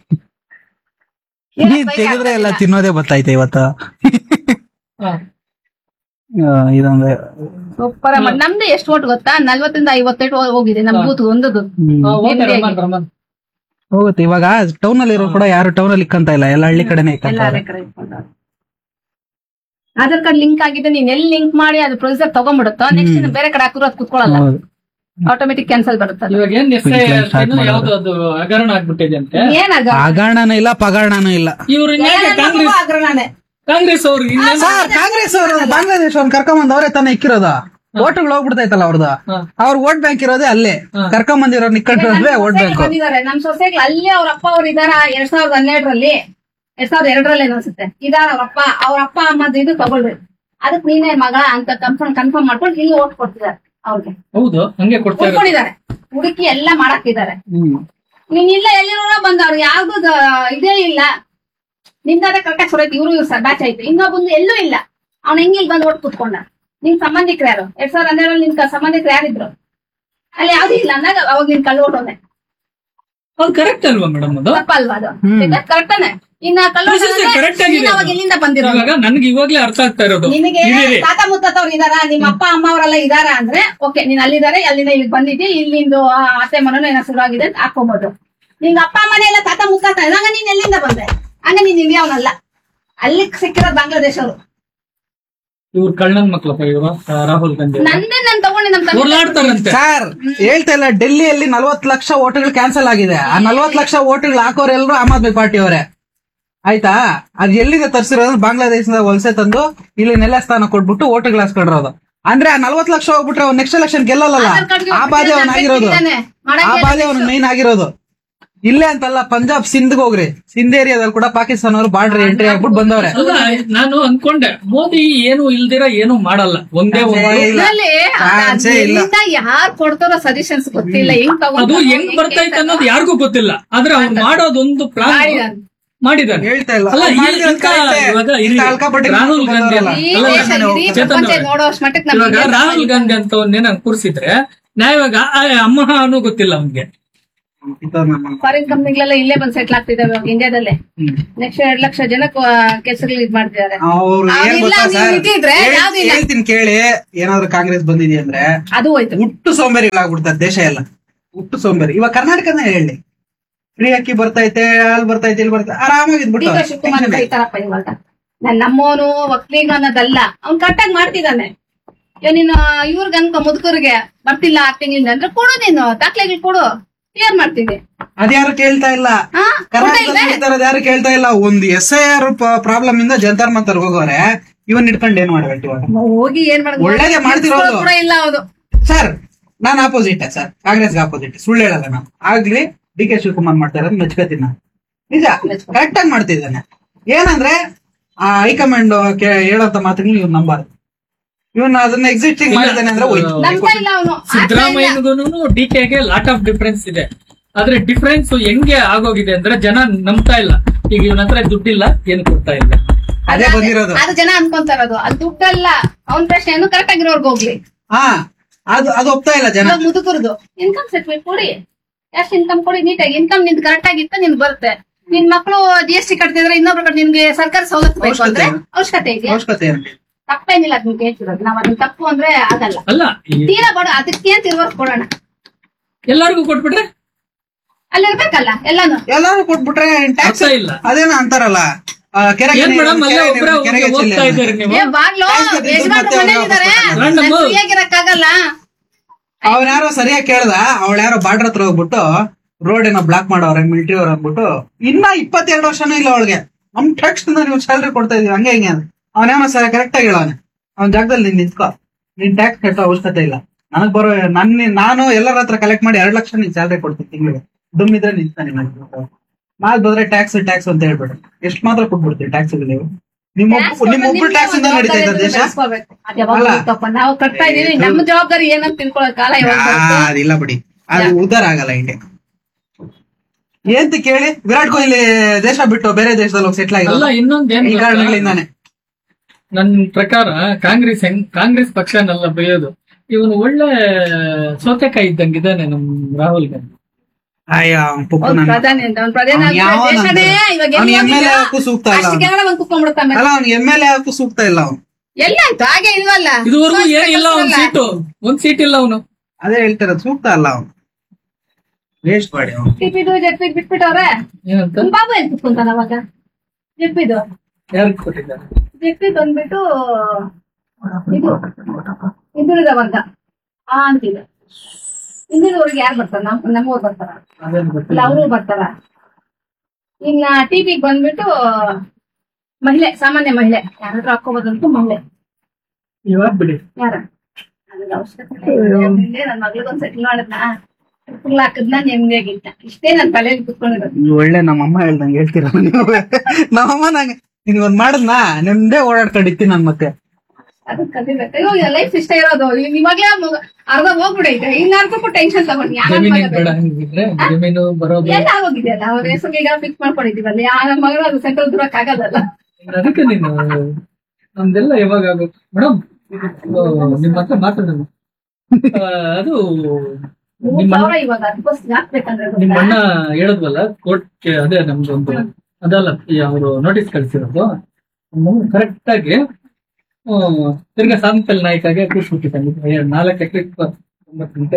ನೀನ್ ತೆಗೆದ್ರೆ ಎಲ್ಲ ತಿನ್ನೋದೇ ಗೊತ್ತಾಯ್ತು ಇವತ್ತು ಹಾ. ಆ, ಇದೊಂದು ಸೂಪರ್ ನಮ್ದು ಎಷ್ಟು ಓಟ್ ಗೊತ್ತಾ ನಲ್ವತ್ತರಿಂದ ಐವತ್ತೆಂಟು ಹೋಗಿದೆ ನಮ್ ಬೂತ್ ಒಂದದು ಹ್ಮ್. ಹಾ, ಓಕೆ ರಮನ್ ರಮನ್ ಹೋಗುತ್ತೆ ಇವಾಗ ಟೌನ್ ಅಲ್ಲಿ ಇರೋ ಕೂಡ ಯಾರು ಟೌನ್ ಅಲ್ಲಿ ಇಕ್ಕಂತ ಇಲ್ಲ ಎಲ್ಲ ಹಳ್ಳಿ ಕಡೆನೆ ಎಲ್ಲ ಇಕ್ಕಂತಾರೆ ಅದೇ ಕಡೆ ಇಟ್ಕೊಂಡವ್ರೆ. ಆಧಾರ್ ಕಾರ್ಡ್ ಲಿಂಕ್ ಆಗಿದೆ ನೀನ್ ಎಲ್ಲಿ ಲಿಂಕ್ ಮಾಡಿ ಅದು ಪ್ರೊಸೀಜರ್ ತಗೊಂಡ್ಬಿಡುತ್ತೋ ನೆಕ್ಸ್ಟ್ ನೀನು ಬೇರೆ ಕಡೆ ಹಾಕಿರೋ ಅದು ಕುತ್ಕೊಳ್ಳಲ್ಲ ಹೌದು ಆಟೋಮೆಟಿಕ್ ಕ್ಯಾನ್ಸಲ್ ಬರುತ್ತೆ ಅದು. ಇವಾಗ ಏನ್ ಎಸ್ Quick line start ಮಾಡೋದು. ಯಾವ್ದು ಅದು ಹಗರಣ ಆಗ್ಬಿಟ್ಟಿದೆ ಅಂತೆ ಏನಾಗ ಹಗರಣನೂ ಇಲ್ಲ ಪಗರಣನೂ ಇಲ್ಲ ಇವ್ರು ಕಾಂಗ್ರೆಸ್ ಅಗ್ರನಾನೆ ಕಾಂಗ್ರೆಸ್ ಅವ್ರು ಇನ್ನೇನ್ ಸರ್ ಕಾಂಗ್ರೆಸ್ ಅವರು ಬಾಂಗ್ಲಾದೇಶ ಅವ್ರನ್ನ ಕರ್ಕೊಂಬಂದ್ ಅವರೇ ತಾನೇ ಇಕ್ಕಿರೋದು ಓಟ್ಗಳು ಹೋಗ್ಬಿಡ್ತೈತಲ್ಲ ಅವ್ರದ್ದು ಹಾ. ಅವ್ರ ಓಟ್ ಬ್ಯಾಂಕ್ ಇರೋದೇ ಅಲ್ಲೇ ಕರ್ಕೊಂಬಂದಿರೋ ನಿಕ್ಕೊಂಡಿರೋದೇ ಓಟ್ ಬ್ಯಾಂಕ್ ಬಂದಿದ್ದಾರೆ ನಮ್ ಸೊಸೈಟಿ ಅಲ್ಲೇ ಅವ್ರ ಅಪ್ಪ ಅವ್ರು ಇದಾರ ಎರಡ್ ಸಾವಿರದ ಹನ್ನೆರಡರಲ್ಲಿ ಎರಡ್ ಸಾವಿರದ ಎರಡರಲ್ಲಿ ಅನ್ಸುತ್ತೆ ಇದಾರ ಅವ್ರ ಅಪ್ಪ ಅವ್ರ ಅಪ್ಪ ಅಮ್ಮದು ಇದು ತಗೊಳ್ಬೇಕು ಅದಕ್ಕೆ ನೀನೇ ಮಗ ಅಂತ ಕನ್ಫರ್ಮ್ ಕನ್ಫರ್ಮ್ ಮಾಡ್ಕೊಂಡು ಇಲ್ಲಿ ಓಟ್ ಕೊಡ್ತಿದ್ದಾರೆ ಅವ್ರಿಗೆ ಹೌದು ಹಂಗೆ ಕೊಡ್ತಾ ಇರೋದು ಕೊಟ್ಕೊಂಡಿದ್ದಾರೆ ಹುಡುಕಿ ಎಲ್ಲ ಮಾಡಾಕಿದ್ದಾರೆ ನೀನ್ ಇಲ್ಲ ಎಲ್ಲಿರೋ ಬಂದವ್ರು ಯಾವ್ದು ದ- ಇದೇ ಇಲ್ಲ ನಿಂದಾದ್ರೆ ಕರೆಕ್ಟಾಗಿ ಸುರೈತಿ ಇವರು ಇವ್ರು ಬ್ಯಾಚ್ ಆಯ್ತು ಇನ್ನೊಬ್ಬಂದು ಎಲ್ಲೂ ಇಲ್ಲ ಅವ್ನ ಹೆಂಗ್ ಇಲ್ಲಿ ಬಂದು ಓಟ್ ಕುತ್ಕೊಂಡ ನಿನ್ ಸಂಬಂಧಿಕರು ಯಾರು ಎರಡ್ ಸಾವಿರದ ಹನ್ನೆರಡರಲ್ಲಿ ನಿನ್ ಕ- ಸಂಬಂಧಿಕರು ಯಾರಿದ್ರು ಅಲ್ಲಿ ಯಾವ್ದು ಇಲ್ಲ ಅಂದಾಗ ಅವಾಗ ನಿನ್ ಕಳ್ಳು ಓಟೋದೆ ಅದು ಕರೆಕ್ಟ್ ಅಲ್ವಾ ಮೇಡಮ್ ಅದು ತಪ್ಪಲ್ವಾ ಅದು ಕರೆಕ್ಟಾನೆ ಇನ್ನ ಕಳ್ಳು Procedure correct ಆಗಿದೆ ಅವಾಗ ಅದು. ಎಲ್ಲಿಂದ ಬಂದಿರೋದು ಇವಾಗ ನನ್ಗೆ ಇವಾಗ್ಲೇ ಅರ್ಥ ಆಗ್ತಾ ಇರೋದು ನಿನಗೆ ಇರೀರಿ. ತಾತ ಮುತ್ತವ್ರು ಇದಾರ ನಿಮ್ಮ ಅಪ್ಪ ಅಮ್ಮ ಅವರೆಲ್ಲ ಇದಾರ ಅಂದ್ರೆ ಓಕೆ ನೀನ್ ಅಲ್ಲಿದ್ದಾರೆ ಅಲ್ಲಿಂದ ಇಲ್ಲಿ ಬಂದಿದ್ದಿ ಇಲ್ಲಿಂದು ಆ ಅತ್ತೆ ಮನನು ಏನೋ ಶುರುವಾಗಿದೆ ಅಂತ ಹಾಕೊಬೋದು ನಿಂಗ ಅಪ್ಪ ಅಮ್ಮನೆ ಎಲ್ಲ ತಾತ ಮುತ್ತಾತ ಇದ್ದಾಗ ನೀನ್ ಎಲ್ಲಿಂದ ಬಂದೆ ಹಂಗ ನೀನ್ ಇಂಡಿಯಾವನಲ್ಲ ಅಲ್ಲಿ ಸಿಕ್ಕಿರೋದು ಬಾಂಗ್ಲಾದೇಶ ಅವರು ಇವ್ರು ಕಳ್ಳನ್ ಮಕ್ಳಪ್ಪ ಇವರು ರಾಹುಲ್ ಗಾಂಧಿ ನಂದೇ ನಾನ್ ತಗೊಂಡೆ ನಮ್ ತಂದೆ ಉರ್ಲಾಡ್ತಾರಂತೆ ಸರ್ ಹೇಳ್ತಾ ಇಲ್ಲ ಡೆಲ್ಲಿಯಲ್ಲಿ ನಲ್ವತ್ ಲಕ್ಷ ಓಟ್ಗಳು ಕ್ಯಾನ್ಸಲ್ ಆಗಿದೆ ಆ ನಲ್ವತ್ ಲಕ್ಷ ಓಟ್ಗಳು ಹಾಕೋರೆಲ್ಲರೂ ಆಮ್ ಆದ್ಮಿ ಪಾರ್ಟಿ ಅವರೇ ಆಯ್ತಾ ಅದ್ ಎಲ್ಲಿಂದ ತರ್ಸಿರೋದು ಬಾಂಗ್ಲಾದೇಶದಿಂದ ವಲಸೆ ತಂದು ಇಲ್ಲಿ ನೆಲ ಸ್ಥಾನ ಕೊಟ್ಬಿಟ್ಟು ಓಟ್ಗಳು ಹಾಸ್ಕೊಂಡಿರೋದು ಅಂದ್ರೆ ಆ ನಲ್ವತ್ ಲಕ್ಷ ಹೋಗ್ಬಿಟ್ರೆ ಅವ್ನು ನೆಕ್ಸ್ಟ್ ಎಲೆಕ್ಷನ್ ಗೆಲ್ಲಲ್ಲ ಆಧಾರ್ ಕಾರ್ಡ್ಗೆ ಆ ಬಾಧೆ ಅವನ್ ಆಗಿರೋದು ಇದ್ದಾನೆ. ಮಾಡಂಗೆ ಆ ಬಾಧೆ ಅವನ್ ಮೈನ್ ಆಗಿರೋದು ಇಲ್ಲೇ ಅಂತಲ್ಲ ಪಂಜಾಬ್ ಸಿಂಧ್ಗೆ ಹೋಗ್ರಿ ಸಿಂಧ್ ಏರಿಯಾದಲ್ಲಿ ಕೂಡ ಪಾಕಿಸ್ತಾನವರು ಬಾರ್ಡರ್ ಎಂಟ್ರಿ ಆಗ್ಬಿಟ್ಟು ಬಂದವ್ರೆ ಅಲ್ಲ ನಾನು ಅನ್ಕೊಂಡೆ ಮೋದಿ ಏನು ಇಲ್ದಿರ ಏನು ಮಾಡಲ್ಲ ಒಂದೇ ಒಂದು ಇಲ್ಲ. ಇದ್ರಲ್ಲಿ Chance ಏ ಇಲ್ಲ. ಎಲ್ಲಿಂದ ಯಾರು ಕೊಡ್ತಾರೋ ಸಜೆಷನ್ಸ್ ಗೊತ್ತಿಲ್ಲ ಹೆಂಗ್ ಅದು ತಗೊಂಡು ಹೆಂಗ್ ಬರ್ತೈತೆ ಅನ್ನೋದು ಯಾರಿಗೂ ಗೊತ್ತಿಲ್ಲ ಆದ್ರೆ ಅವ್ರು ಮಾಡೋದೊಂದು ಪ್ಲಾನ್ ಮಾಡಿದಾನೆ. ಮಾಡಿದಾನೆ ಹೇಳ್ತಾ ಇಲ್ಲ ಅಲ್ಲ ಅವ್ರು ಈ ಮಾಡಿರೋದು ಇಂಥ correct ಏ. ಇವಾಗ ಇಂಥ ಇಲ್ಲಿ ಅಲ್ಕಾಪಟ್ಟಿ ರಾಹುಲ್ ಗಾಂಧಿ ಬಂದವರಲ್ಲ. ಈ ಅಲ್ಲ, ದೇಶ ಇಡೀ ಚೇತನ್ ಪ್ರಪಂಚ ಅವ್ರೆ. ನೋಡೋ ಅಷ್ಟ್ ಮಟ್ಟಕ್ಕೆ ಇವಾಗ ನಮ್ಗೆ ರಾಹುಲ್ ಗಾಂಧಿ ಅಂತ ಒಂದೇನ ಕೂರ್ಸಿದ್ರೆ ನಾ ಇವಾಗ ಆ ಅಮ್ಮಹ ಅನ್ನೋ ಗೊತ್ತಿಲ್ಲ ಅವ್ನಿಗೆ ಫಾರಿನ್ ಕಂಪ್ನಿಗಳೆಲ್ಲ ಇಲ್ಲೇ ಬಂದ್ ಸೆಟ್ಲ್ ಆಗ್ತಿದಾವೆ ಇವಾಗ ಇಂಡಿಯಾದಲ್ಲೇ ನೆಕ್ಸ್ಟ್ ಎರಡ್ ಲಕ್ಷ ಜನ ಕೆಲ್ಸಗಳು ಇದ್ ಮಾಡ್ತಿದ್ದಾರೆ ಅವ್ರು ಏನ್ ಅವ್ರಿಲ್ಲ, ಗೊತ್ತಾ ನೀವು ಸರ್ ಇದ್ದಿದ್ರೆ ಯಾವ್ದು ಇಲ್ಲ. ಹೇಳ್ತೀನಿ ಕೇಳಿ ಏನಾದ್ರು ಕಾಂಗ್ರೆಸ್ ಬಂದಿದೆ ಅಂದ್ರೆ ಅದು ಹೋಯ್ತು ಹುಟ್ಟು ಸೋಂಬೇರಿಗಳಾಗ್ಬಿಡ್ತಾರೆ ದೇಶ ಎಲ್ಲ ಹುಟ್ಟು ಸೋಂಬೇರಿ ಇವಾಗ ಕರ್ನಾಟಕನೇ ಹೇಳಿ ಫ್ರೀ ಅಕ್ಕಿ ಬರ್ತೈತೆ ಅಲ್ಲಿ ಬರ್ತೈತೆ ಇಲ್ಲಿ ಬರ್ತೈತೆ ಆರಾಮಾಗಿ ಡಿ ಕೆ ಶಿವಕುಮಾರ್ ಅಂತ ಇದ್ದಾರಪ್ಪ ಇವಾಗ ನಾನ್ ನಮ್ಮವನು ಒಕ್ಕಲಿಗ ಅನ್ನೋದಲ್ಲ ಅವ್ನ್ ಕರೆಕ್ಟಾಗಿ ಮಾಡ್ತಿದ್ದಾನೆ ಇವಾಗ ನೀನು ಇವ್ರಿಗೆ ಅನ್ಕೊ ಮುದುಕರಿಗೆ ಬರ್ತಿಲ್ಲ ಆರ್ ತಿಂಗಳಿಂದ ಅಂದ್ರೆ ಕೊಡು ನೀನು ದಾಖಲೆಗಳು ಕೊಡು ಕ್ಲಿಯರ್ ಮಾಡ್ತೀನಿ ಅದ್ಯಾರು ಕೇಳ್ತಾ ಇಲ್ಲ ಹಾ ಕರ್ನಾಟಕದಲ್ಲಿ ನಡೀತಾ ಇರೋದು ಯಾರು ಕೇಳ್ತಾ ಇಲ್ಲ ಒಂದು ಎಸ್ ಐ ಆರ್ ಪ್ರಾಬ್ಲಮ್ ಇಂದ ಜಂತರ್ ಮಂತರ್ ಹೋಗೋರೆ ಇವನ್ ಇಟ್ಕೊಂಡು ಏನ್ ಮಾಡ್ಬೇಕು ಇವಾಗ ಹೋಗಿ ಏನ್ ಮಾಡ್ಬೇಕು ಒಳ್ಳೇದೇ ಮಾಡ್ತಿರೋದು. ಕೂಡ ಇಲ್ಲ ಹೌದು ಸರ್ ನಾನ್ ಆಪೋಸಿಟ್ ಸರ್ ಕಾಂಗ್ರೆಸ್ಗೆ ಆಪೋಸಿಟ್ ಸುಳ್ಳು ಹೇಳಲ್ಲ ನಾನು ಆಗ್ಲಿ ಡಿ ಕೆ ಶಿವಕುಮಾರ್ ಮಾಡ್ತಾ ಇರೋದು ಮೆಚ್ಕೋತೀನಿ ನಾನು ನಿಜ ಕರೆಕ್ಟ್ ಆಗಿ ಮಾಡ್ತಿದ್ದಾನೆ ಏನಂದ್ರೆ ಆ ಹೈಕಮಾಂಡ್ ಹೇಳೋಂತ ಮಾತುಗಳು ಇವ್ನು ನಂಬಾರ್ದು ಇವನ್ ಅದನ್ನ ಎಕ್ಸಿಸ್ಟಿಂಗ್ ಮಾಡಿದ್ದಾನೆ ಅಂದ್ರೆ ಹೋಯ್ತು. ನಂಬ್ತಾ ಇಲ್ಲ ಅವನು ಸಿದ್ದರಾಮಯ್ಯನಿಗೂ ಡಿ ಕೆಗೆ ಲಾಟ್ ಆಫ್ ಡಿಫ್ರೆನ್ಸ್ ಇದೆ ಆದ್ರೆ ಡಿಫ್ರೆನ್ಸ್ ಹೆಂಗೆ ಆಗೋಗಿದೆ ಅಂದ್ರೆ ಜನ ನಂಬ್ತಾ ಇಲ್ಲ ಈಗ ಇವನ ಹತ್ರ ದುಡ್ಡಿಲ್ಲ ಏನು ಕೊಡ್ತಾ ಇಲ್ಲ ಅದೇ ಬಂದಿರೋದು ಅದು ಜನ ಅನ್ಕೊಂತ ಇರೋದು ಅದು ದುಡ್ಡಲ್ಲ ಅವ್ನ ಪ್ರಶ್ನೆ ಏನು ಕರೆಕ್ಟ್ ಆಗಿರೋರ್ಗೆ ಹೋಗ್ಲಿ ಹಾ ಅದು ಅದು ಒಪ್ತಾ ಇಲ್ಲ ಜನ ಇವಾಗ ಮುದುಕರದು ಇನ್ಕಮ್ ಸರ್ಟಿಫಿಕೇಟ್ ಕೊಡಿ ಎಷ್ಟು ಇನ್ಕಮ್ ಕೊಡಿ ನೀಟಾಗಿ ಇನ್ಕಮ್ ನಿಂದು ಕರೆಕ್ಟ್ ಆಗಿತ್ತ ನಿನ್ ಬರುತ್ತೆ ನಿನ್ ಮಕ್ಕಳು ಜಿ ಎಸ್ ಟಿ ಕಟ್ತಿದ್ರೆ ಇನ್ನೊಬ್ರು ಕಡೆ ನಿನ್ಗೆ ಸರ್ಕಾರ ಸವಲತ್ತು ಬೇಕು ಅಂದ್ರೆ ಅವಶ್ಯಕತೆ ಇದೆ ಅವಶ್ಯಕತೆ ಏನು ತಪ್ಪೇನಿಲ್ಲ ಅದನ್ನ ಕೇಳ್ತಿರೋದು ನಾವ್ ಅದನ್ನ ತಪ್ಪು ಅಂದ್ರೆ ಆಗಲ್ಲ ಅಲ್ಲ ಈ ತೀರಾ ಬೇಡ ಅದಕ್ಕೆ ತಿರುವರ್ಸ್ ಕೊಡೋಣ ಎಲ್ಲರಿಗೂ ಕೊಟ್ಬಿಟ್ರೆ ಅಲ್ಲಿರ್ಬೇಕಲ್ಲ ಎಲ್ಲಾನು ಎಲ್ಲಾರು ಕೊಟ್ಬಿಟ್ರೆ ಟ್ಯಾಕ್ಸ್ ಅರ್ಥ ಇಲ್ಲ ಅದೇನೋ ಅಂತಾರಲ್ಲ ಆ, ಕೆರೆಗೆ ಏನ್ ನೀರು, ಮೇಡಮ್ ಅಲ್ಲೇ ಕೆರೆಗೆ ಒಬ್ರೇ ನೀರು, ಕೆರೆಗೆ ಚೆಲ್ಲಿ ಹೋಗ್ತಾ ಇದ್ದಾರೆ ನೀವು ಏ ಬಾಗ್ಲು Thanks ಕತ್ರಿ, ಯಜಮಾನ್ರು ಮತ್ತೆ ಅವ್ರು ಮನೇಲಿದ್ದಾರೆ ವಾಪಸ್ ಬರ್ತಾರೆ. ನಾನು ಫ್ರೀಯಾಗಿರಕ್ಕಾಗಲ್ಲ ಅವ್ನ ಯಾರೋ ಸರಿಯಾಗಿ ಕೇಳ್ದ ಅವಳ ಯಾರೋ ಬಾರ್ಡರ್ ಹತ್ರ ಹೋಗ್ಬಿಟ್ಟು ರೋಡ್ ಏನೋ ಬ್ಲಾಕ್ ಮಾಡೋರೆ ಮಿಲಿಟರಿ ಅವ್ರು ಅಂದ್ಬಿಟ್ಟು ಇನ್ನ ಇಪ್ಪತ್ತೆರಡು ವರ್ಷನೂ ಇಲ್ಲ ಅವಳಿಗೆ ನಮ್ ಟ್ಯಾಕ್ಸ್ ನೀವು ಸ್ಯಾಲ್ರಿ ಕೊಡ್ತಾ ಇದೀವಿ ಹಂಗೆ ಹಿಂಗೆ ಅಂತ ಅವನೇನೋ ಸರಿ ಕರೆಕ್ಟ್ ಆಗಿ ಹೇಳವನೆ ಅವ್ನ ಜಾಗದಲ್ಲಿ ನೀನ್ ನಿಂತ್ಕೋ ನೀನ್ ಟ್ಯಾಕ್ಸ್ ಕಟ್ಟೋ ಅವಶ್ಯಕತೆ ಇಲ್ಲ ನನಗ್ ಬರೋ ನನ್ನ ನಾನು ಎಲ್ಲರ ಹತ್ರ ಕಲೆಕ್ಟ್ ಮಾಡಿ ಎರಡ್ ಲಕ್ಷ ನೀನ್ ಸ್ಯಾಲ್ರಿ ಕೊಡ್ತೀನಿ ತಿಂಗಳಿಗೆ ದುಮ್ ಇದ್ರೆ ನಿಂತಾನೆ ಮಾಲ್ ಬಂದ್ರೆ ಟ್ಯಾಕ್ಸ್ ಟ್ಯಾಕ್ಸ್ ಅಂತ ಹೇಳ್ಬೇಡ ಎಷ್ಟು ಮಾತ್ರ ಕೊಟ್ಬಿಡ್ತೀವಿ ಟ್ಯಾಕ್ಸ್ ನೀವು ನಿಮ್ಮ ನಿಮ್ಮ ಒಬ್ರು ಟ್ಯಾಕ್ಸ್ ಇಂದ ನಡೀತೈತೆ ದೇಶ ಅದ್ ಯಾವಾಗ ಅಲ್ಲ. ಗೊತ್ತಪ್ಪ, ನಾವು ಕಟ್ತಾ ಇದೀವಿ ನಮ್ಮ ಜವಾಬ್ದಾರಿ ಏನಂತ ತಿಳ್ಕೊಳ್ಳೋ ಕಾಲ ಯಾವಾಗ ಆ, ಬರುತ್ತೆ? ಅದಿಲ್ಲ ಬಿಡಿ ಅದು ಉದ್ದಾರ ಆಗಲ್ಲ ಇಂಡಿಯಾ ಏಂತ ಕೇಳಿ ವಿರಾಟ್ ಕೊಹ್ಲಿ ದೇಶ ಬಿಟ್ಟು ಬೇರೆ ದೇಶದಲ್ಲಿ ಹೋಗಿ ಸೆಟ್ಲ್ ಅಲ್ಲ ಆಗಿಲ್ಲ ಇನ್ನೊಂದೇನ್ ಈ ಗೊತ್ತಾ? ಕಾರಣಗಳಿಂದಾನೆ ನನ್ ಪ್ರಕಾರ ಕಾಂಗ್ರೆಸ್ ಹೆಂಗ್ ಕಾಂಗ್ರೆಸ್ ಪಕ್ಷನೆಲ್ಲ ಬೆಳೆಯೋದು ಇವನು ಒಳ್ಳೆ ಸೌತೆಕಾಯಿ ಇದ್ದಂಗಿದ್ದಾನೆ ನಮ್ ರಾಹುಲ್ ಗಾಂಧಿ ಅಯ್ಯ ಅವ್ನ್ ಪುಪ್ಪು ಅವ್ನ್ ನನ್ನ ಪ್ರಧಾನಿ ಅಂತ ಅವ್ನ್ ಪ್ರಧಾನಿ ಅವ್ನ್ ಯಾವ ಆಗ್ಬಿಟ್ರೆ ದೇಶನೇ ನಂತರ? ಇವಾಗ ಅವ್ನ್ ಎಲ್ಲಿ MLA ಹೋಗಿಲ್ಲ? ಹಾಕು ಸೂಕ್ತ ಇಲ್ಲ ಅಷ್ಟು ಅವ್ನು. ಕೇವಲ ಒಂದ್ ಕುತ್ಕೊಂಡ್ಬಿಡ್ತಾನೆ ಅಲ್ಲ ಅವ್ನ್ ಎಮ್ ಎಲ್ ಎ ಹಾಕು ಸೂಕ್ತ ಇಲ್ಲ ಅವ್ನು ಎಲ್ಲಾಯ್ತು ಹಾಗೆ ಇಲ್ವಲ್ಲ ಇದುವರೆಗೂ ಸೋಸ್ತಾ ಏನಿಲ್ಲ ಒಂದ್ ಕಳ್ಸಲ್ಲ. ಸೀಟು ಒಂದ್ ಸೀಟ್ ಇಲ್ಲ ಅವನು ಅದೇ ಹೇಳ್ತಿರೋದು ಸೂಕ್ತ ಅಲ್ಲ ಅವ್ನು ವೇಸ್ಟ್ ಮಾಡಿ ಅವ್ನು ಟಿಪಿದು ಜೆಪಿದ್ ಬಿಟ್ಬಿಟ್ಟವ್ರೆ ಏನಂತ ನಮ್ ಬಾಬು ಏನ್ ಕುತ್ಕೊಂತಾನ ಅವಾಗ ಜೆಪಿದು ಯಾರು ಕೊಟ್ಟಿದ್ದಾರೆ ಜೆಪಿದ್ ಬಂದ್ಬಿಟ್ಟು ಇದು ಹಿಂದುಳಿದ ವರ್ಗ ಆ ಅಂತಿದೆ ಹಿಂದುಳಿದವ್ರಿಗೆ ಯಾರು ಬರ್ತಾರ ನಮ್ ನಮ್ಮೂರ್ ಬರ್ತಾರ ಅದೇನು ಇಲ್ಲ ಗೊತ್ತಿಲ್ಲ ಅವರು ಬರ್ತಾರ ಇನ್ನ ಟಿಪಿಗ್ ಬಂದ್ಬಿಟ್ಟು ಮಹಿಳೆ ಸಾಮಾನ್ಯ ಮಹಿಳೆ ಯಾರಾದ್ರೂ ಹಾಕೋಬೋದಂತೂ ಮಹಿಳೆ ಇವಾಗ ಬಿಡಿ ಯಾರ ನನಗೆ ಅವಶ್ಯಕತೆ ಇಲ್ಲ. ಮುಂದೆ ನನ್ ಮಗಳಿಗೊಂದ್ ಸೆಟ್ಲ್ ಮಾಡದ್ನ ಸೆಟ್ಲ್ ಹಾಕದ್ನ ನೆಮ್ಮದಿಯಾಗಿತ್ತ ಇಷ್ಟೇ ನನ್ ತಲೆಯಲ್ಲಿ ಕುತ್ಕೊಂಡಿರೋದು ನೀವು ಒಳ್ಳೆ ನಮ್ಮಮ್ಮ ಹೇಳ್ದಂಗೆ ಹೇಳ್ತೀರ ನೀವು ನಮ್ಮಮ್ಮ ನಂಗೆ ನೀನ್ ಒಂದ್ ಮಾಡದ್ನಾ ನಿಮ್ದೇ ಓಡಾಡ್ಕೊಂಡಿರ್ತೀನಿ ನನ್ ಮತ್ತೆ ಅದನ್ನ ಕಲಿಬೇಕು ಇವಾಗ ಲೈಫ್ ಇಷ್ಟ ಇರೋದು ಇವ್ ಇವಾಗ್ಲೇ ಮಗ- ಅರ್ಧ ಹೋಗ್ಬಿಡೈತೆ ಇನ್ನ ಅರ್ಧಕ್ಕೂ ಟೆನ್ಷನ್ ತಗೊಂಡು ಯಾರ ಜಮೀನಿಗೆ ಬೇಡ ಹಂಗಿದ್ರೆ ಜಮೀನು ಬರೋದು ಎಲ್ಲ ಆಗೋಗಿದೆಯಲ್ಲ ಅವ್ರ ಹೆಸರಿಗೆ ಫಿಕ್ಸ್ ಮಾಡ್ಕೊಂಡಿದೀವಲ್ಲ ಯಾರ ಮಗಳು ಅದು ಸೆಂಟ್ರಲ್ ದೂರಕ್ ಆಗಲ್ಲ ಅದಕ್ಕೆ ನೀನು ನಮ್ದೆಲ್ಲ ಯಾವಾಗ ಆಗುತ್ತೆ ಮೇಡಮ್ ನಿಮ್ಮ ಹತ್ರ ಮಾತಾಡೋಣ ಆ, ಅದು ಮೂರ್ ನಿಮ್ಮ ಸಾವಿರ ಇವಾಗ ಅದಕ್ಕೋಸ್ ಹಾಕ್ಬೇಕಂದ್ರೆ ನಿಮ್ಮ ಗೊತ್ತಾ? ಅಣ್ಣ ಹೇಳಿದ್ವಲ್ಲ ಕೋರ್ಟ್ಗೆ ಅದೇ ನಮ್ದೊಂದು ಅದಲ್ಲ ಅವರು ನೋಟಿಸ್ ಕಳ್ಸಿರೋದು ಕರೆಕ್ಟ್ ಆಗಿ ಆ, ತಿರ್ಗಾ ಸಾಂತಲ್ ನಾಯ್ಕಾಗೆ ಕೂರ್ಸ್ಬಿಟ್ಟಿದ್ದಾನೆ ನಾಲ್ಕು ಎಕರೆ ಒಂಬತ್ತು ಗಂಟೆ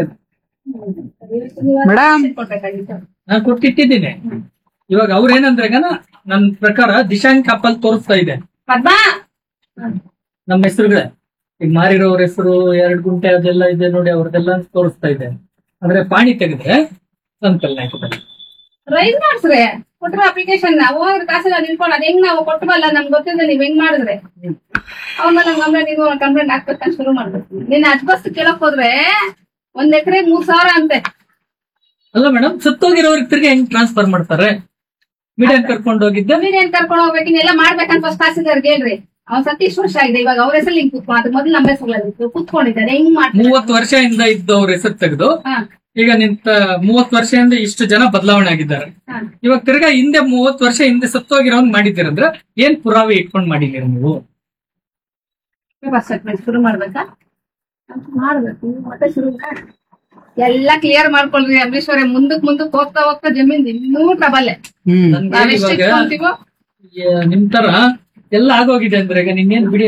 ನೀವು ಮೇಡಮ್ ಕೊಡ್ಬೇಕಾಗಿತ್ತು ನಾನು ಕೊಟ್ಟಿಟ್ಟಿದ್ದೀನಿ ಇವಾಗ ಅವ್ರ ಏನಂದ್ರೆ ನನ್ನ ಪ್ರಕಾರ ದಿಶಾಂಕ್ ಕಪ್ಪಲ್ ತೋರಿಸ್ತಾ ಇದೆ ಪದ್ಮಾ ನಮ್ಮ ಹೆಸರುಗಳೇ ಈಗ ಮಾರಿರೋರ್ ಹೆಸರು ಎರಡ್ ಗುಂಟೆ ಅದೆಲ್ಲ ಇದೆ ನೋಡಿ ಅವ್ರದೆಲ್ಲ ತೋರಿಸ್ತಾ ಇದೆ ಅಂದ್ರೆ ಪಾಣಿ ತೆಗೆದ್ರೆ ಸಂತಲ್ ನಾಯ್ಕದಲ್ಲಿ ರೈಸ್ ಮಾಡ್ಸ್ರೆ ಕೊಟ್ರ ಅಪ್ಲಿಕೇಶನ್ ನಾವು ಕಾಸೆಲ್ಲ ನಿಲ್ಕೊಂಡು ಅದ್ ಹೆಂಗ್ ನಾವು ಕೊಟ್ಟವಲ್ಲ ನಮ್ಗೆ ಗೊತ್ತಿದೆ ನೀವ್ ಹೆಂಗ್ ಮಾಡಿದ್ರೆ ಅವ್ನ ನಮ್ ಕಂಪ್ಲೇಂಟ್ ನೀವು ಕಂಪ್ಲೇಂಟ್ ಹಾಕ್ಬೇಕಂತ ಶುರು ಮಾಡ್ಬೇಕು ನೀನ್ ಅಡ್ಬಸ್ ಕೇಳಕ್ ಹೋದ್ರೆ ಒಂದ್ ಎಕರೆ ಮೂರ್ ಸಾವಿರ ಅಂತೆ ಅಲ್ಲ ಮೇಡಮ್ ಸತ್ತೋಗಿರೋರಿಗೆ ತಿರ್ಗಿ ಹೆಂಗ್ ಟ್ರಾನ್ಸ್ಫರ್ ಮಾಡ್ತಾರೆ ಮೀಡಿಯಂ ಕರ್ಕೊಂಡು ಹೋಗಿದ್ದೆ ಜಮೀನ್ ಏನ್ ಕರ್ಕೊಂಡು ಹೋಗ್ಬೇಕು ಇನ್ನೆಲ್ಲ ಮಾಡ್ಬೇಕಂತ ಫಸ್ಟ್ ತಹಸೀಲ್ದಾರ್ಗೆ ಹೇಳ್ರಿ ಅವ್ನ್ ಸತಿ ಇಷ್ಟು ವರ್ಷ ಆಗಿದೆ ಇವಾಗ ಅವ್ರ ಹೆಸರು ಹಿಂಗ್ ಕುತ್ಕೊಂಡು ಅದ್ರ ಮೊದಲು ನಮ್ಮ ಹೆಸರುಗಳಿತ್ತು ಕುತ್ಕೊಂಡಿದ್ದಾರೆ ಹೆಂಗ್ ಮಾಡ್ತಾರೆ ಮೂವತ್ತು ವರ್ಷದಿಂದ ಇದ್ದವ್ರ ಹೆಸರು ತೆಗೆದು ಹಾ, ಈಗ ನಿಂತ ಮೂವತ್ತು ವರ್ಷದಿಂದ ಇಷ್ಟು ಜನ ಬದಲಾವಣೆ ಆಗಿದ್ದಾರೆ ಹಾ. ಇವಾಗ ತಿರ್ಗಾ ಹಿಂದೆ ಮೂವತ್ತು ವರ್ಷ ಹಿಂದೆ ಸತ್ತೋಗಿರೋನ್ ಮಾಡಿದ್ದೀರಂದ್ರೆ ಏನ್ ಪುರಾವೆ ಇಟ್ಕೊಂಡ್ ಮಾಡಿದೀರ ನೀವು ಪೇಪರ್ ಸ್ಟೇಟ್ಮೆಂಟ್ ಶುರು ಮಾಡ್ಬೇಕಾ ಮಾಡ್ಬೇಕು ಮತ್ತೆ ಶುರು ಮಾಡ್. ಎಲ್ಲ ಕ್ಲಿಯರ್ ಮಾಡ್ಕೊಳ್ರಿ ಅಂಬರೀಶ್ವರ ಮುಂದಕ್ ಮುಂದಕ್ ಹೋಗ್ತಾ ಹೋಗ್ತಾ ಜಮೀನ್ ಇನ್ನೂ ಟ್ರಬಲ್ ಹ್ಮ್ ನನ್ಗೆ ನಾವ್ ಎಷ್ಟು ಇವಾಗ ಇಟ್ಕೊಂತೀವೋ ಯ- ನಿಮ್ ತರ ಎಲ್ಲ ಆಗೋಗಿದೆ ಅಂದ್ರೆ ಈಗ ನಿನ್ನೇನ್ ಬಿಡಿ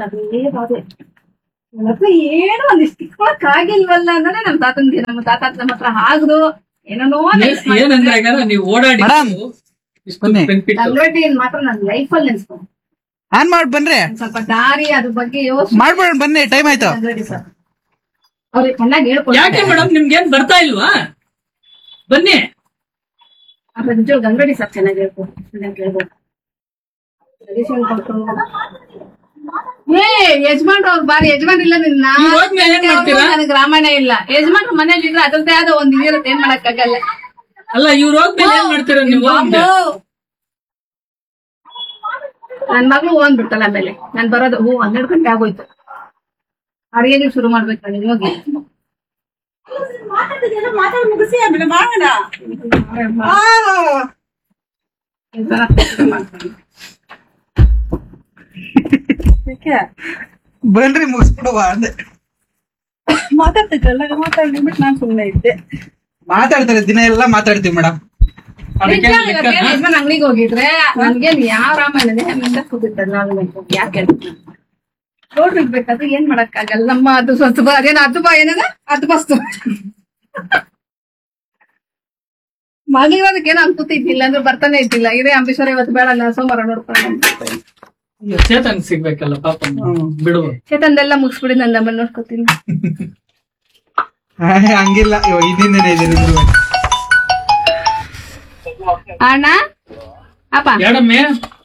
ನನ್ನ ಹತ್ರ ಏನು ಒಂದಿಷ್ಟು ಇಟ್ಕೊಳಕ್ ಆಗಿಲ್ವಲ್ಲ ಅನ್ನೋದೇ ನಮ್ ತಾತನ್ ನಮ್ಮ ತಾತ ನಮ್ಮ ಹತ್ರ ಆಗ್ದು ಏನೋ ಏನ್- ಏನಂದ್ರೆ ಈಗ ನೀವು ಓಡಾಡಿ ಮೇಡಮ್, ಇಷ್ಟು ಬನ್ನಿ. ಬೆನಿಫಿಟ್ ಗಂಗಡ್ಡಿ ಮಾತ್ರ ನನ್ ಲೈಫ್ ಅಲ್ಲಿ ನೆನ್ಸ್ಕೊಂಡು ಆನ್ ಮಾಡ್ ಬನ್ರಿ ಸ್ವಲ್ಪ ದಾರಿ ಅದ್ರ ಬಗ್ಗೆ ಯೋಚನೆ ಮಾಡ್ಬೇಡ ಬನ್ನಿ ಟೈಮ್ ಆಯ್ತು ಸರ್ ಅವ್ರಿಗೆ ಚೆನ್ನಾಗಿ ಯಾಕೆ ಹೇಳ್ಕೊಡ್ತಾರೆ ಮೇಡಮ್ ನಿಮ್ಗೇನ್ ಬರ್ತಾ ಇಲ್ವಾ ಬನ್ನಿ ಅದ್ರ ನಿಜ ಗಂಗಡಿ ಸರ್ ಚೆನ್ನಾಗಿ ಹೇಳ್ಬೋದು ಚೆನ್ನಾಗಿ ಹೇಳ್ಬೋದು ಸಜೆಷನ್ ಕೊಟ್ಟು ಏ ಯಜಮಾನ್ರು ಅವ್ರು ಬಾರಿ ಯಜಮಾನ್ ಇಲ್ಲ ನಿನ್ನ ನೀವ್ ಹೋದ್ಮೇಲೆ ಏನ್ ಮಾಡ್ತೀರಾ? ನನಗೆ ರಾಮಾಯಣ ಇಲ್ಲ ಯಜಮಾನ್ರು ಮನೇಲಿ ಇದ್ರೆ ಅದ್ರದ್ದೇ ಆದ ಒಂದ್ ಇದಿರುತ್ತೆ ಏನ್ ಮಾಡಕ್ಕಾಗಲ್ಲ ಅಲ್ಲ ಇವ್ರು ಹೋದ್ಮೇಲೆ ಏನ್ ಮಾಡ್ತೀರಾ ನೀವು ಅಂದೆ. ನನ್ ಮಗಳು ಓನ್ ಬಿಡ್ತಲ್ಲ ಆಮೇಲೆ ನಾನ್ ಬರೋದು ಹೂ ಹನ್ನೆರಡು ಗಂಟೆ ಆಗೋಯ್ತು ಅಡಿಗೆ ಶುರು ಮಾಡ್ಬೇಕು ನನಗೆ ಹೋಗಿ ಮುಗಿಸಿ ಆಮೇಲೆ ಮಾಡೋಣ ಈ ತರ ಮಾಡ್ತೀನಿ. ಬನ್ರಿ ಮುಗಿಸ್ಬಿಡುವ ಅಂದೆ ಮಾತಾಡ್ತಿದ್ರಲ್ಲ ಮಾತಾಡಿ ಬಿಟ್ಟು ನಾನ್ ಸುಮ್ನೆ ಇದ್ದೆ ಮಾತಾಡ್ತಾರೆ ದಿನ ಎಲ್ಲ ಮಾತಾಡ್ತೀವಿ ಮೇಡಮ್ ಅದಕ್ಕೆ ನಿಜ, ಲೆಕ್ಕ- ಇವತ್ತೇನ್ ಯಜಮಾನ್ ಅಂಗಡಿಗೆ ಹೋಗಿದ್ರೆ ನನ್ಗೆ ಯಾವ ರಾಮಾಯಣನೇ ನಿಂದ ಕೂತಿರ್ತಾರೆ ನಾವು ಯಾಕೆ ರೋಡ್ ಇರ್ಬೇಕಾದ್ರೆ ಏನ್ ಮಾಡಕ್ಕಾಗಲ್ಲ ನಮ್ಮ ಅದು ಸ್ವಲ್ಪ ಅದೇನ ಅದು ಬಾ ಏನದ ಅದು ಬಸ್ತು ಮಗಳಿರೋದಕ್ಕೆ ಏನೋ ಅನ್ಕೂತಿದ್ದಿಲ್ಲ ಅಂದ್ರೆ ಬರ್ತಾನೆ ಇದ್ದಿಲ್ಲ ಇದೇ ಅಂಬರೀಶ್ವರ ಇವತ್ತು ಬೇಡ ಅಲ್ಲ ಸೋಮವಾರ ನೋಡ್ಕೊಂಡು ಅಯ್ಯೋ, ಚೇತನ್ ಸಿಗ್ಬೇಕಲ್ಲ ಪಾಪ ಬಿಡುವ ಚೇತನ್ದೆಲ್ಲ ಮುಗಿಸ್ಬಿಡಿ ನನ್ನ ಆಮೇಲೆ ನೋಡ್ಕೊತೀನಿ ಹಂಗಿಲ್ಲ ಇವಾಗ ಹಿಂದಿಂದನೇ ಇದೆ ನಿಮ್ದು ಅಣ್ಣ ಅಪ್ಪ ಎರಡಮ್ಮೆ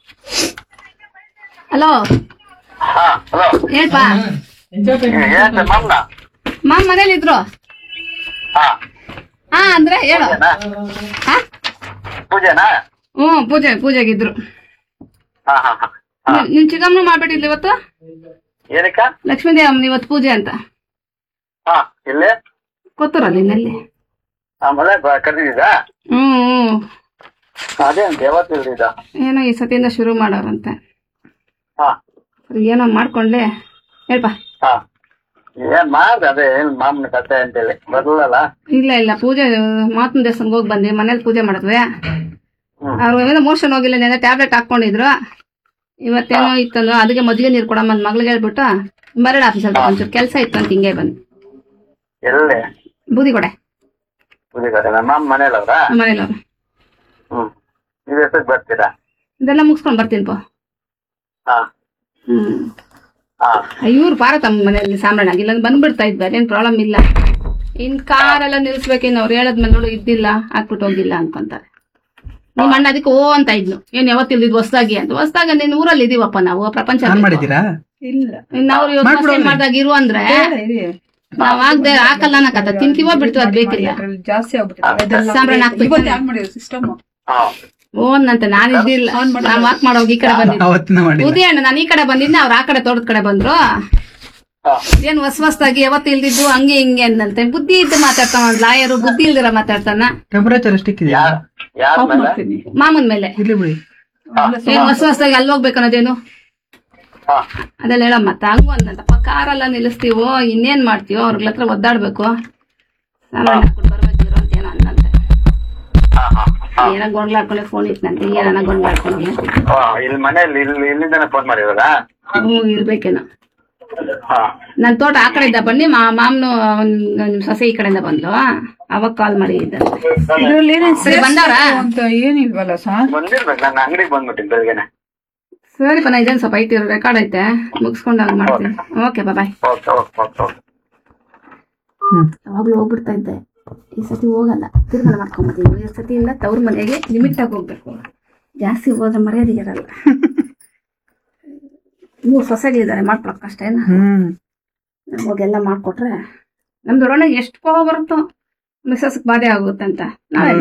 ಹಲೋ ಹಾ ಹಲೋ ಹೇಳ್ಪ ಏನ್ ಮಾಮ್ನ ಮಾಮ್ ಮನೇಲಿ ಇದ್ರು ಹಾ ಹಾ ಅಂದ್ರೆ ಹೇಳು ಹಾ ಪೂಜೆನಾ ಹ್ಮ್ ಪೂಜೆ ಪೂಜೆಗಿದ್ರು ಹಾ ಹಾ ಹಾ ನೀವ್- ನಿಮ್ ಚಿಕ್ಕಮ್ಮನು ಮಾಡ್ಬಿಟ್ಟಿದ್ಲಿ ಇವತ್ತು ಏನಕ್ಕ ಲಕ್ಷ್ಮೀ ದೇವಮ್ಮನ ಇವತ್ತು ಪೂಜೆ ಅಂತ ಹಾ ಇಲ್ಲೇ ಗೊತ್ತೂರಲ್ಲ ಇನ್ನಲ್ಲಿ ಆಮೇಲೆ ಕರೆದಿದ್ದ ಹ್ಮ್ ಹ್ಮ್ ಅದೇ ಅಂತ ಯಾವತ್ತು ಇಲ್ದಿದ್ದ ಏನೋ ಈ ಸತಿಯಿಂದ ಶುರು ಮಾಡೋರಂತೆ ಹಾ ಸರಿ ಏನೋ ಮಾಡ್ಕೊಂಡೆ ಹೇಳ್ಪ ಹಾ ಏನ್ ಮಾಡ್ದೆ ಅದೇ ಏನ್ ಮಾಮನ ಕತೆ ಅಂತೇಳಿ ಬರ್ಲಲ್ಲ ಇಲ್ಲ ಇಲ್ಲ ಪೂಜೆ ಮಾತನ ದೇವಸ್ಥಾನಕ್ಕೆ ಹೋಗಿ ಬಂದ್ವಿ ಮನೇಲಿ ಪೂಜೆ ಮಾಡಿದ್ವಿ ಹ್ಮ್. ಅವ್ರು ಏನೋ ಮೋಷನ್ ಹೋಗಿಲ್ಲ ನೆನೆ ಟ್ಯಾಬ್ಲೆಟ್ ಹಾಕೊಂಡಿದ್ರು ಇವತ್ತೇನೋ ಇತ್ತಂದ್ರು ಅದಕ್ಕೆ ಮಜ್ಜಿಗೆ ನೀರು ಕೊಡಮ್ಮ ಅಂತ ಮಗಳಿಗೆ ಹೇಳ್ಬಿಟ್ಟು ಬರಡ ಆಫೀಸಲ್ಲಿ ಒಂಚೂರು ಕೆಲಸ ಇತ್ತು ಅಂತ ಹಿಂಗೆ ಬಂದು ಎಲ್ಲೇ ಬೂದಿ ಕೊಡೆ ಪೂಜೆಗಾರೆ ನಮ್ಮ ಮಾಮ ಮನೇಲವ್ರ ಮನೇಲಿ ಅವ್ರು ಹ್ಮ್ ನೀವ್ ಎಷ್ಟಕ್ ಬರ್ತೀರಾ ಇದೆಲ್ಲ ಮುಗಿಸ್ಕೊಂಡ್ ಬರ್ತೀನಿ ಪೋ ಹಾ ಹ್ಮ್ ಹಾ ಇವ್ರು ಪಾರ ತಮ್ಮ ಮನೆಯಲ್ಲಿ ಸಾಂಬ್ರಾಣ ಇಲ್ಲ ಬಂದ್ಬಿಡ್ತಾ ಇದ್ವಿ ಅದೇನ್ ಪ್ರಾಬ್ಲಮ್ ಇಲ್ಲ ಇನ್ ಕಾರೆಲ್ಲ ನಿಲ್ಸ್ಬೇಕೇನು ಅವ್ರು ಹೇಳದ್ಮೇಲೆ ನೋಡು ಇದ್ದಿಲ್ಲ ಹಾಕ್ಬಿಟ್ಟು ಹೋಗಿಲ್ಲ ಅನ್ಕೊಂತಾರೆ ನಿಮ್ಮ ಅಣ್ಣ ಅದಕ್ಕೆ ಓ ಅಂತ ಇದ್ನು ಏನ್ ಯಾವತ್ತಿಲ್ದಿದ್ ಹೊಸ್ದಾಗಿ ಅಂತ ಹೊಸ್ದಾಗ ನಿನ್ ಊರಲ್ಲಿ ಇದೀವಪ್ಪ ನಾವು ಪ್ರಪಂಚ ಆನ್ ಮಾಡಿದ್ದೀರಾ ಇಲ್ಲ ನಾವು ಮಾಡ್ಬಿಡು ಅವ್ನಿಗೆ. ಮಾಡ್ದಾಗ ಇರು ಅಂದ್ರೆ ಇರಿ. ನಾವ್ ಆಗದೆ ಹಾಕಲ್ಲ ಅನ್ನಕತ್ತ ತಿಂತೀವೋ ಬಿಡ್ತೀವೋ ಅದ್ ಬೇಕಿಲ್ಲ ಅದ್ರಲ್ಲಿ ಜಾಸ್ತಿ ಆಗ್ಬಿಟ್ಟಿದೆ ಇದೆಲ್ಲ ಸಾಂಬ್ರಾಣಿ ಹಾಕ್ಬೇಕು. ಇವತ್ತೇ ಆನ್ ಮಾಡಿರೋ ಸಿಸ್ಟಮ್ ಹಾ ಓನ್ ಅಂತ ನಾನು ಇದ್ದಿಲ್ಲ ನಾವ್ ವಾಕ್ ಮಾಡೋಗಿ ಈ ಕಡೆ ಬಂದಿದ್ದೆ ಅವತ್ತಿನ ಮಾಡಿ ಬುದ್ಧಿ ಅಣ್ಣ ನಾನು ಈ ಕಡೆ ಬಂದಿದ್ದೆ ಅವ್ರ ಆ ಕಡೆ ತೋಟದ ಕಡೆ ಬಂದ್ರು ಹಾ ಏನ್ ಹೊಸ ಹೊಸ್ದಾಗಿ ಯಾವತ್ತು ಇಲ್ದಿದ್ದು ಹಂಗೆ ಹಿಂಗೆ ಅಂದಂತೆ ಬುದ್ಧಿ ಇದ್ದು ಮಾತಾಡ್ತಾನ ಒಂದ್ ಲಾಯರು ಬುದ್ಧಿ ಇಲ್ದಿರ ಮಾತಾಡ್ತಾನ ಟೆಂಪರೇಚರ್ ಎಷ್ಟಿಕ್ಕಿದೆಯಾ ಯಾರ್ ಯಾರ ಆಫ್ ಮೇಲೆ ಮಾಡ್ತೀನಿ ಮಾಮನ್ ಮೇಲೆ ಇರ್ಲಿ ಬಿಡಿ ಏನ್ ಹೊಸ ಹೊಸ್ದಾಗಿ ಅಲ್ಲಿ ಹೋಗ್ಬೇಕು ಅನ್ನೋದೇನು ಹಾ ಅದೆಲ್ಲ ಹೇಳ ಮತ್ತ ಹಂಗು ಅಂದಂತಪ್ಪ ಕಾರೆಲ್ಲ ನಿಲ್ಲಿಸ್ತೀವೋ ಇನ್ನೇನ್ ಮಾಡ್ತೀವೋ ಅವ್ರ ಹತ್ರ ಒದ್ದಾಡ್ಬೇಕು ಸಾಮಾನ್ಯ ಹಾಕ್ಬಿಟ್ಟು ಬರ್ಬೇಕು ಇರೋ ಅಂತ ಏನೋ ಅಂದಂತೆ ಹಾ ಹಾ ಹಾ ಏನೋ ಗೊಂಡ್ಲಾಡ್ಕೊಂಡೆ ಫೋನ್ ಇತ್ತಂತೆ ಏನೋ ಗೊಂಡ್ಲಾಡ್ಕೊಂಡೆ ಓ, ಇಲ್ಲಿ ಮನೇಲಿ ಇಲ್ಲಿ ಇಲ್ಲಿಂದಾನೆ ಫೋನ್ ಮಾಡಿರೋದಾ ಹ್ಞೂ ಇರ್ಬೇಕೇನೋ ಹಾ ನನ್ ತೋಟ ಆ ಕಡೆಯಿಂದ ಬನ್ನಿ ಮಾ ಮಾಮ್ನು ಅವ್ನ್- ನಿಮ್ ಸೊಸೆ ಈ ಕಡೆಯಿಂದ ಬಂದ್ಲು ಅವಾಗ ಕಾಲ್ ಮಾಡಿ ಇದ್ದಂತೆ ಇದ್ರಲ್ಲಿ ಏನೇನ್ ಸರಿ, ಬಂದವ್ರಾ? ಅಂತ ಏನಿಲ್ವಲ್ಲ ಸರ್ ಬಂದಿರ್ಬೇಕು ನನ್ನ ಅಂಗಡಿಗೆ ಬಂದ್ಬಿಟ್ಟಿನಿ ಬೆಳಗ್ಗೆನೆ ಸರಿಪ್ಪ ನಾ ಇದೇನು ಸ್ವಲ್ಪ ಐತಿ ರೆಕಾರ್ಡ್ ಐತೆ ಮುಗಿಸ್ಕೊಂಡು ಹಂಗೆ ಮಾಡ್ತೀನಿ okay bye okay okay okay okay ಹ್ಮ್ ಯಾವಾಗ್ಲೂ ಹೋಗ್ಬಿಡ್ತಾ ಇದ್ದೆ ಈ ಸತಿ ಹೋಗಲ್ಲ ತೀರ್ಮಾನ ಮಾಡ್ಕೊಂಬತ್ತೀನಿ ಈ ಸತಿಯಿಂದ ತವ್ರ ಮನೆಗೆ ಲಿಮಿಟ್ ಆಗಿ ಹೋಗ್ಬೇಕು ಜಾಸ್ತಿ ಹೋದ್ರೆ ಮರ್ಯಾದೆ ಇರಲ್ಲ ಮೂರು ಸೊಸೆಗಳಿದ್ದಾರೆ ಮಾಡ್ಕೊಳಕ್ ಕಷ್ಟ ಏನ ಹ್ಮ್ ಹೋಗೆಲ್ಲ ಮಾಡ್ಕೊಟ್ರೆ ನಮ್ದು ಒಳಗೆ ಎಷ್ಟು ಕೋಪ ಬರುತ್ತೋ ಮಿಸಸ್ ಬಾಧೆ ಆಗುತ್ತೆ ಅಂತ ನಾವೇ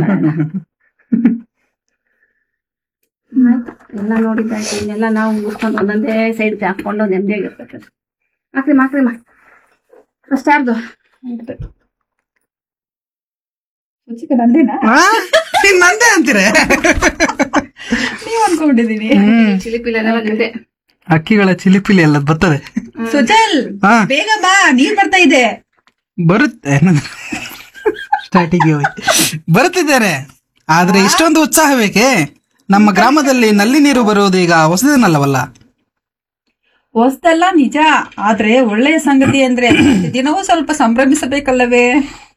ಆಯ್ತು ಎಲ್ಲ ನೋಡಿದ್ದಾಯ್ತು ಇನ್ನೆಲ್ಲ ನಾವು ಮುಗಿಸ್ಕೊಂಡು ಒಂದೊಂದೇ ಸೈಡ್ ಹಾಕೊಂಡು ನೆಮ್ಮದಿಯಾಗಿರ್ಬೇಕು ಹಾಕ್ರಿ ಮಾಕ್ರಿ ಮಾ ಫಸ್ಟ್ ಯಾರ್ದು ಮುಚ್ಚಿಕ ನಂದೇನಾ ಆ? ನೀನ್ ನಂದೇ ಅಂತೀರ ನೀವ್ ಅನ್ಕೊಂಡಿದೀನಿ ಹ್ಮ್ ಚಿಲಿಪಿಲೆಲ್ಲ ನಿಂದೆ ಅಕ್ಕಿಗಳ ಚಿಲಿಪಿಲಿ ಎಲ್ಲ ಬರ್ತದೆ ಸುಜಲ್ ಹಾ ಬೇಗ ಬಾ ನೀರ್ ಬರ್ತಾ ಇದೆ ಬರುತ್ತೆ ಸ್ಟಾರ್ಟಿಗೆ ಹೋಗಿ ಬರುತ್ತಿದ್ದೇನೆ ಆದ್ರೆ ಇಷ್ಟೊಂದು ಉತ್ಸಾಹ ಬೇಕೆ ನಮ್ಮ ಗ್ರಾಮದಲ್ಲಿ ನಲ್ಲಿ ನೀರು ಬರುವುದು ಈಗ ಹೊಸದೇನಲ್ಲವಲ್ಲ ಹೊಸ್ದಲ್ಲ ನಿಜ ಆದ್ರೆ ಒಳ್ಳೆಯ ಸಂಗತಿ ಅಂದ್ರೆ ದಿನವೂ ಸ್ವಲ್ಪ ಸಂಭ್ರಮಿಸಬೇಕಲ್ಲವೇ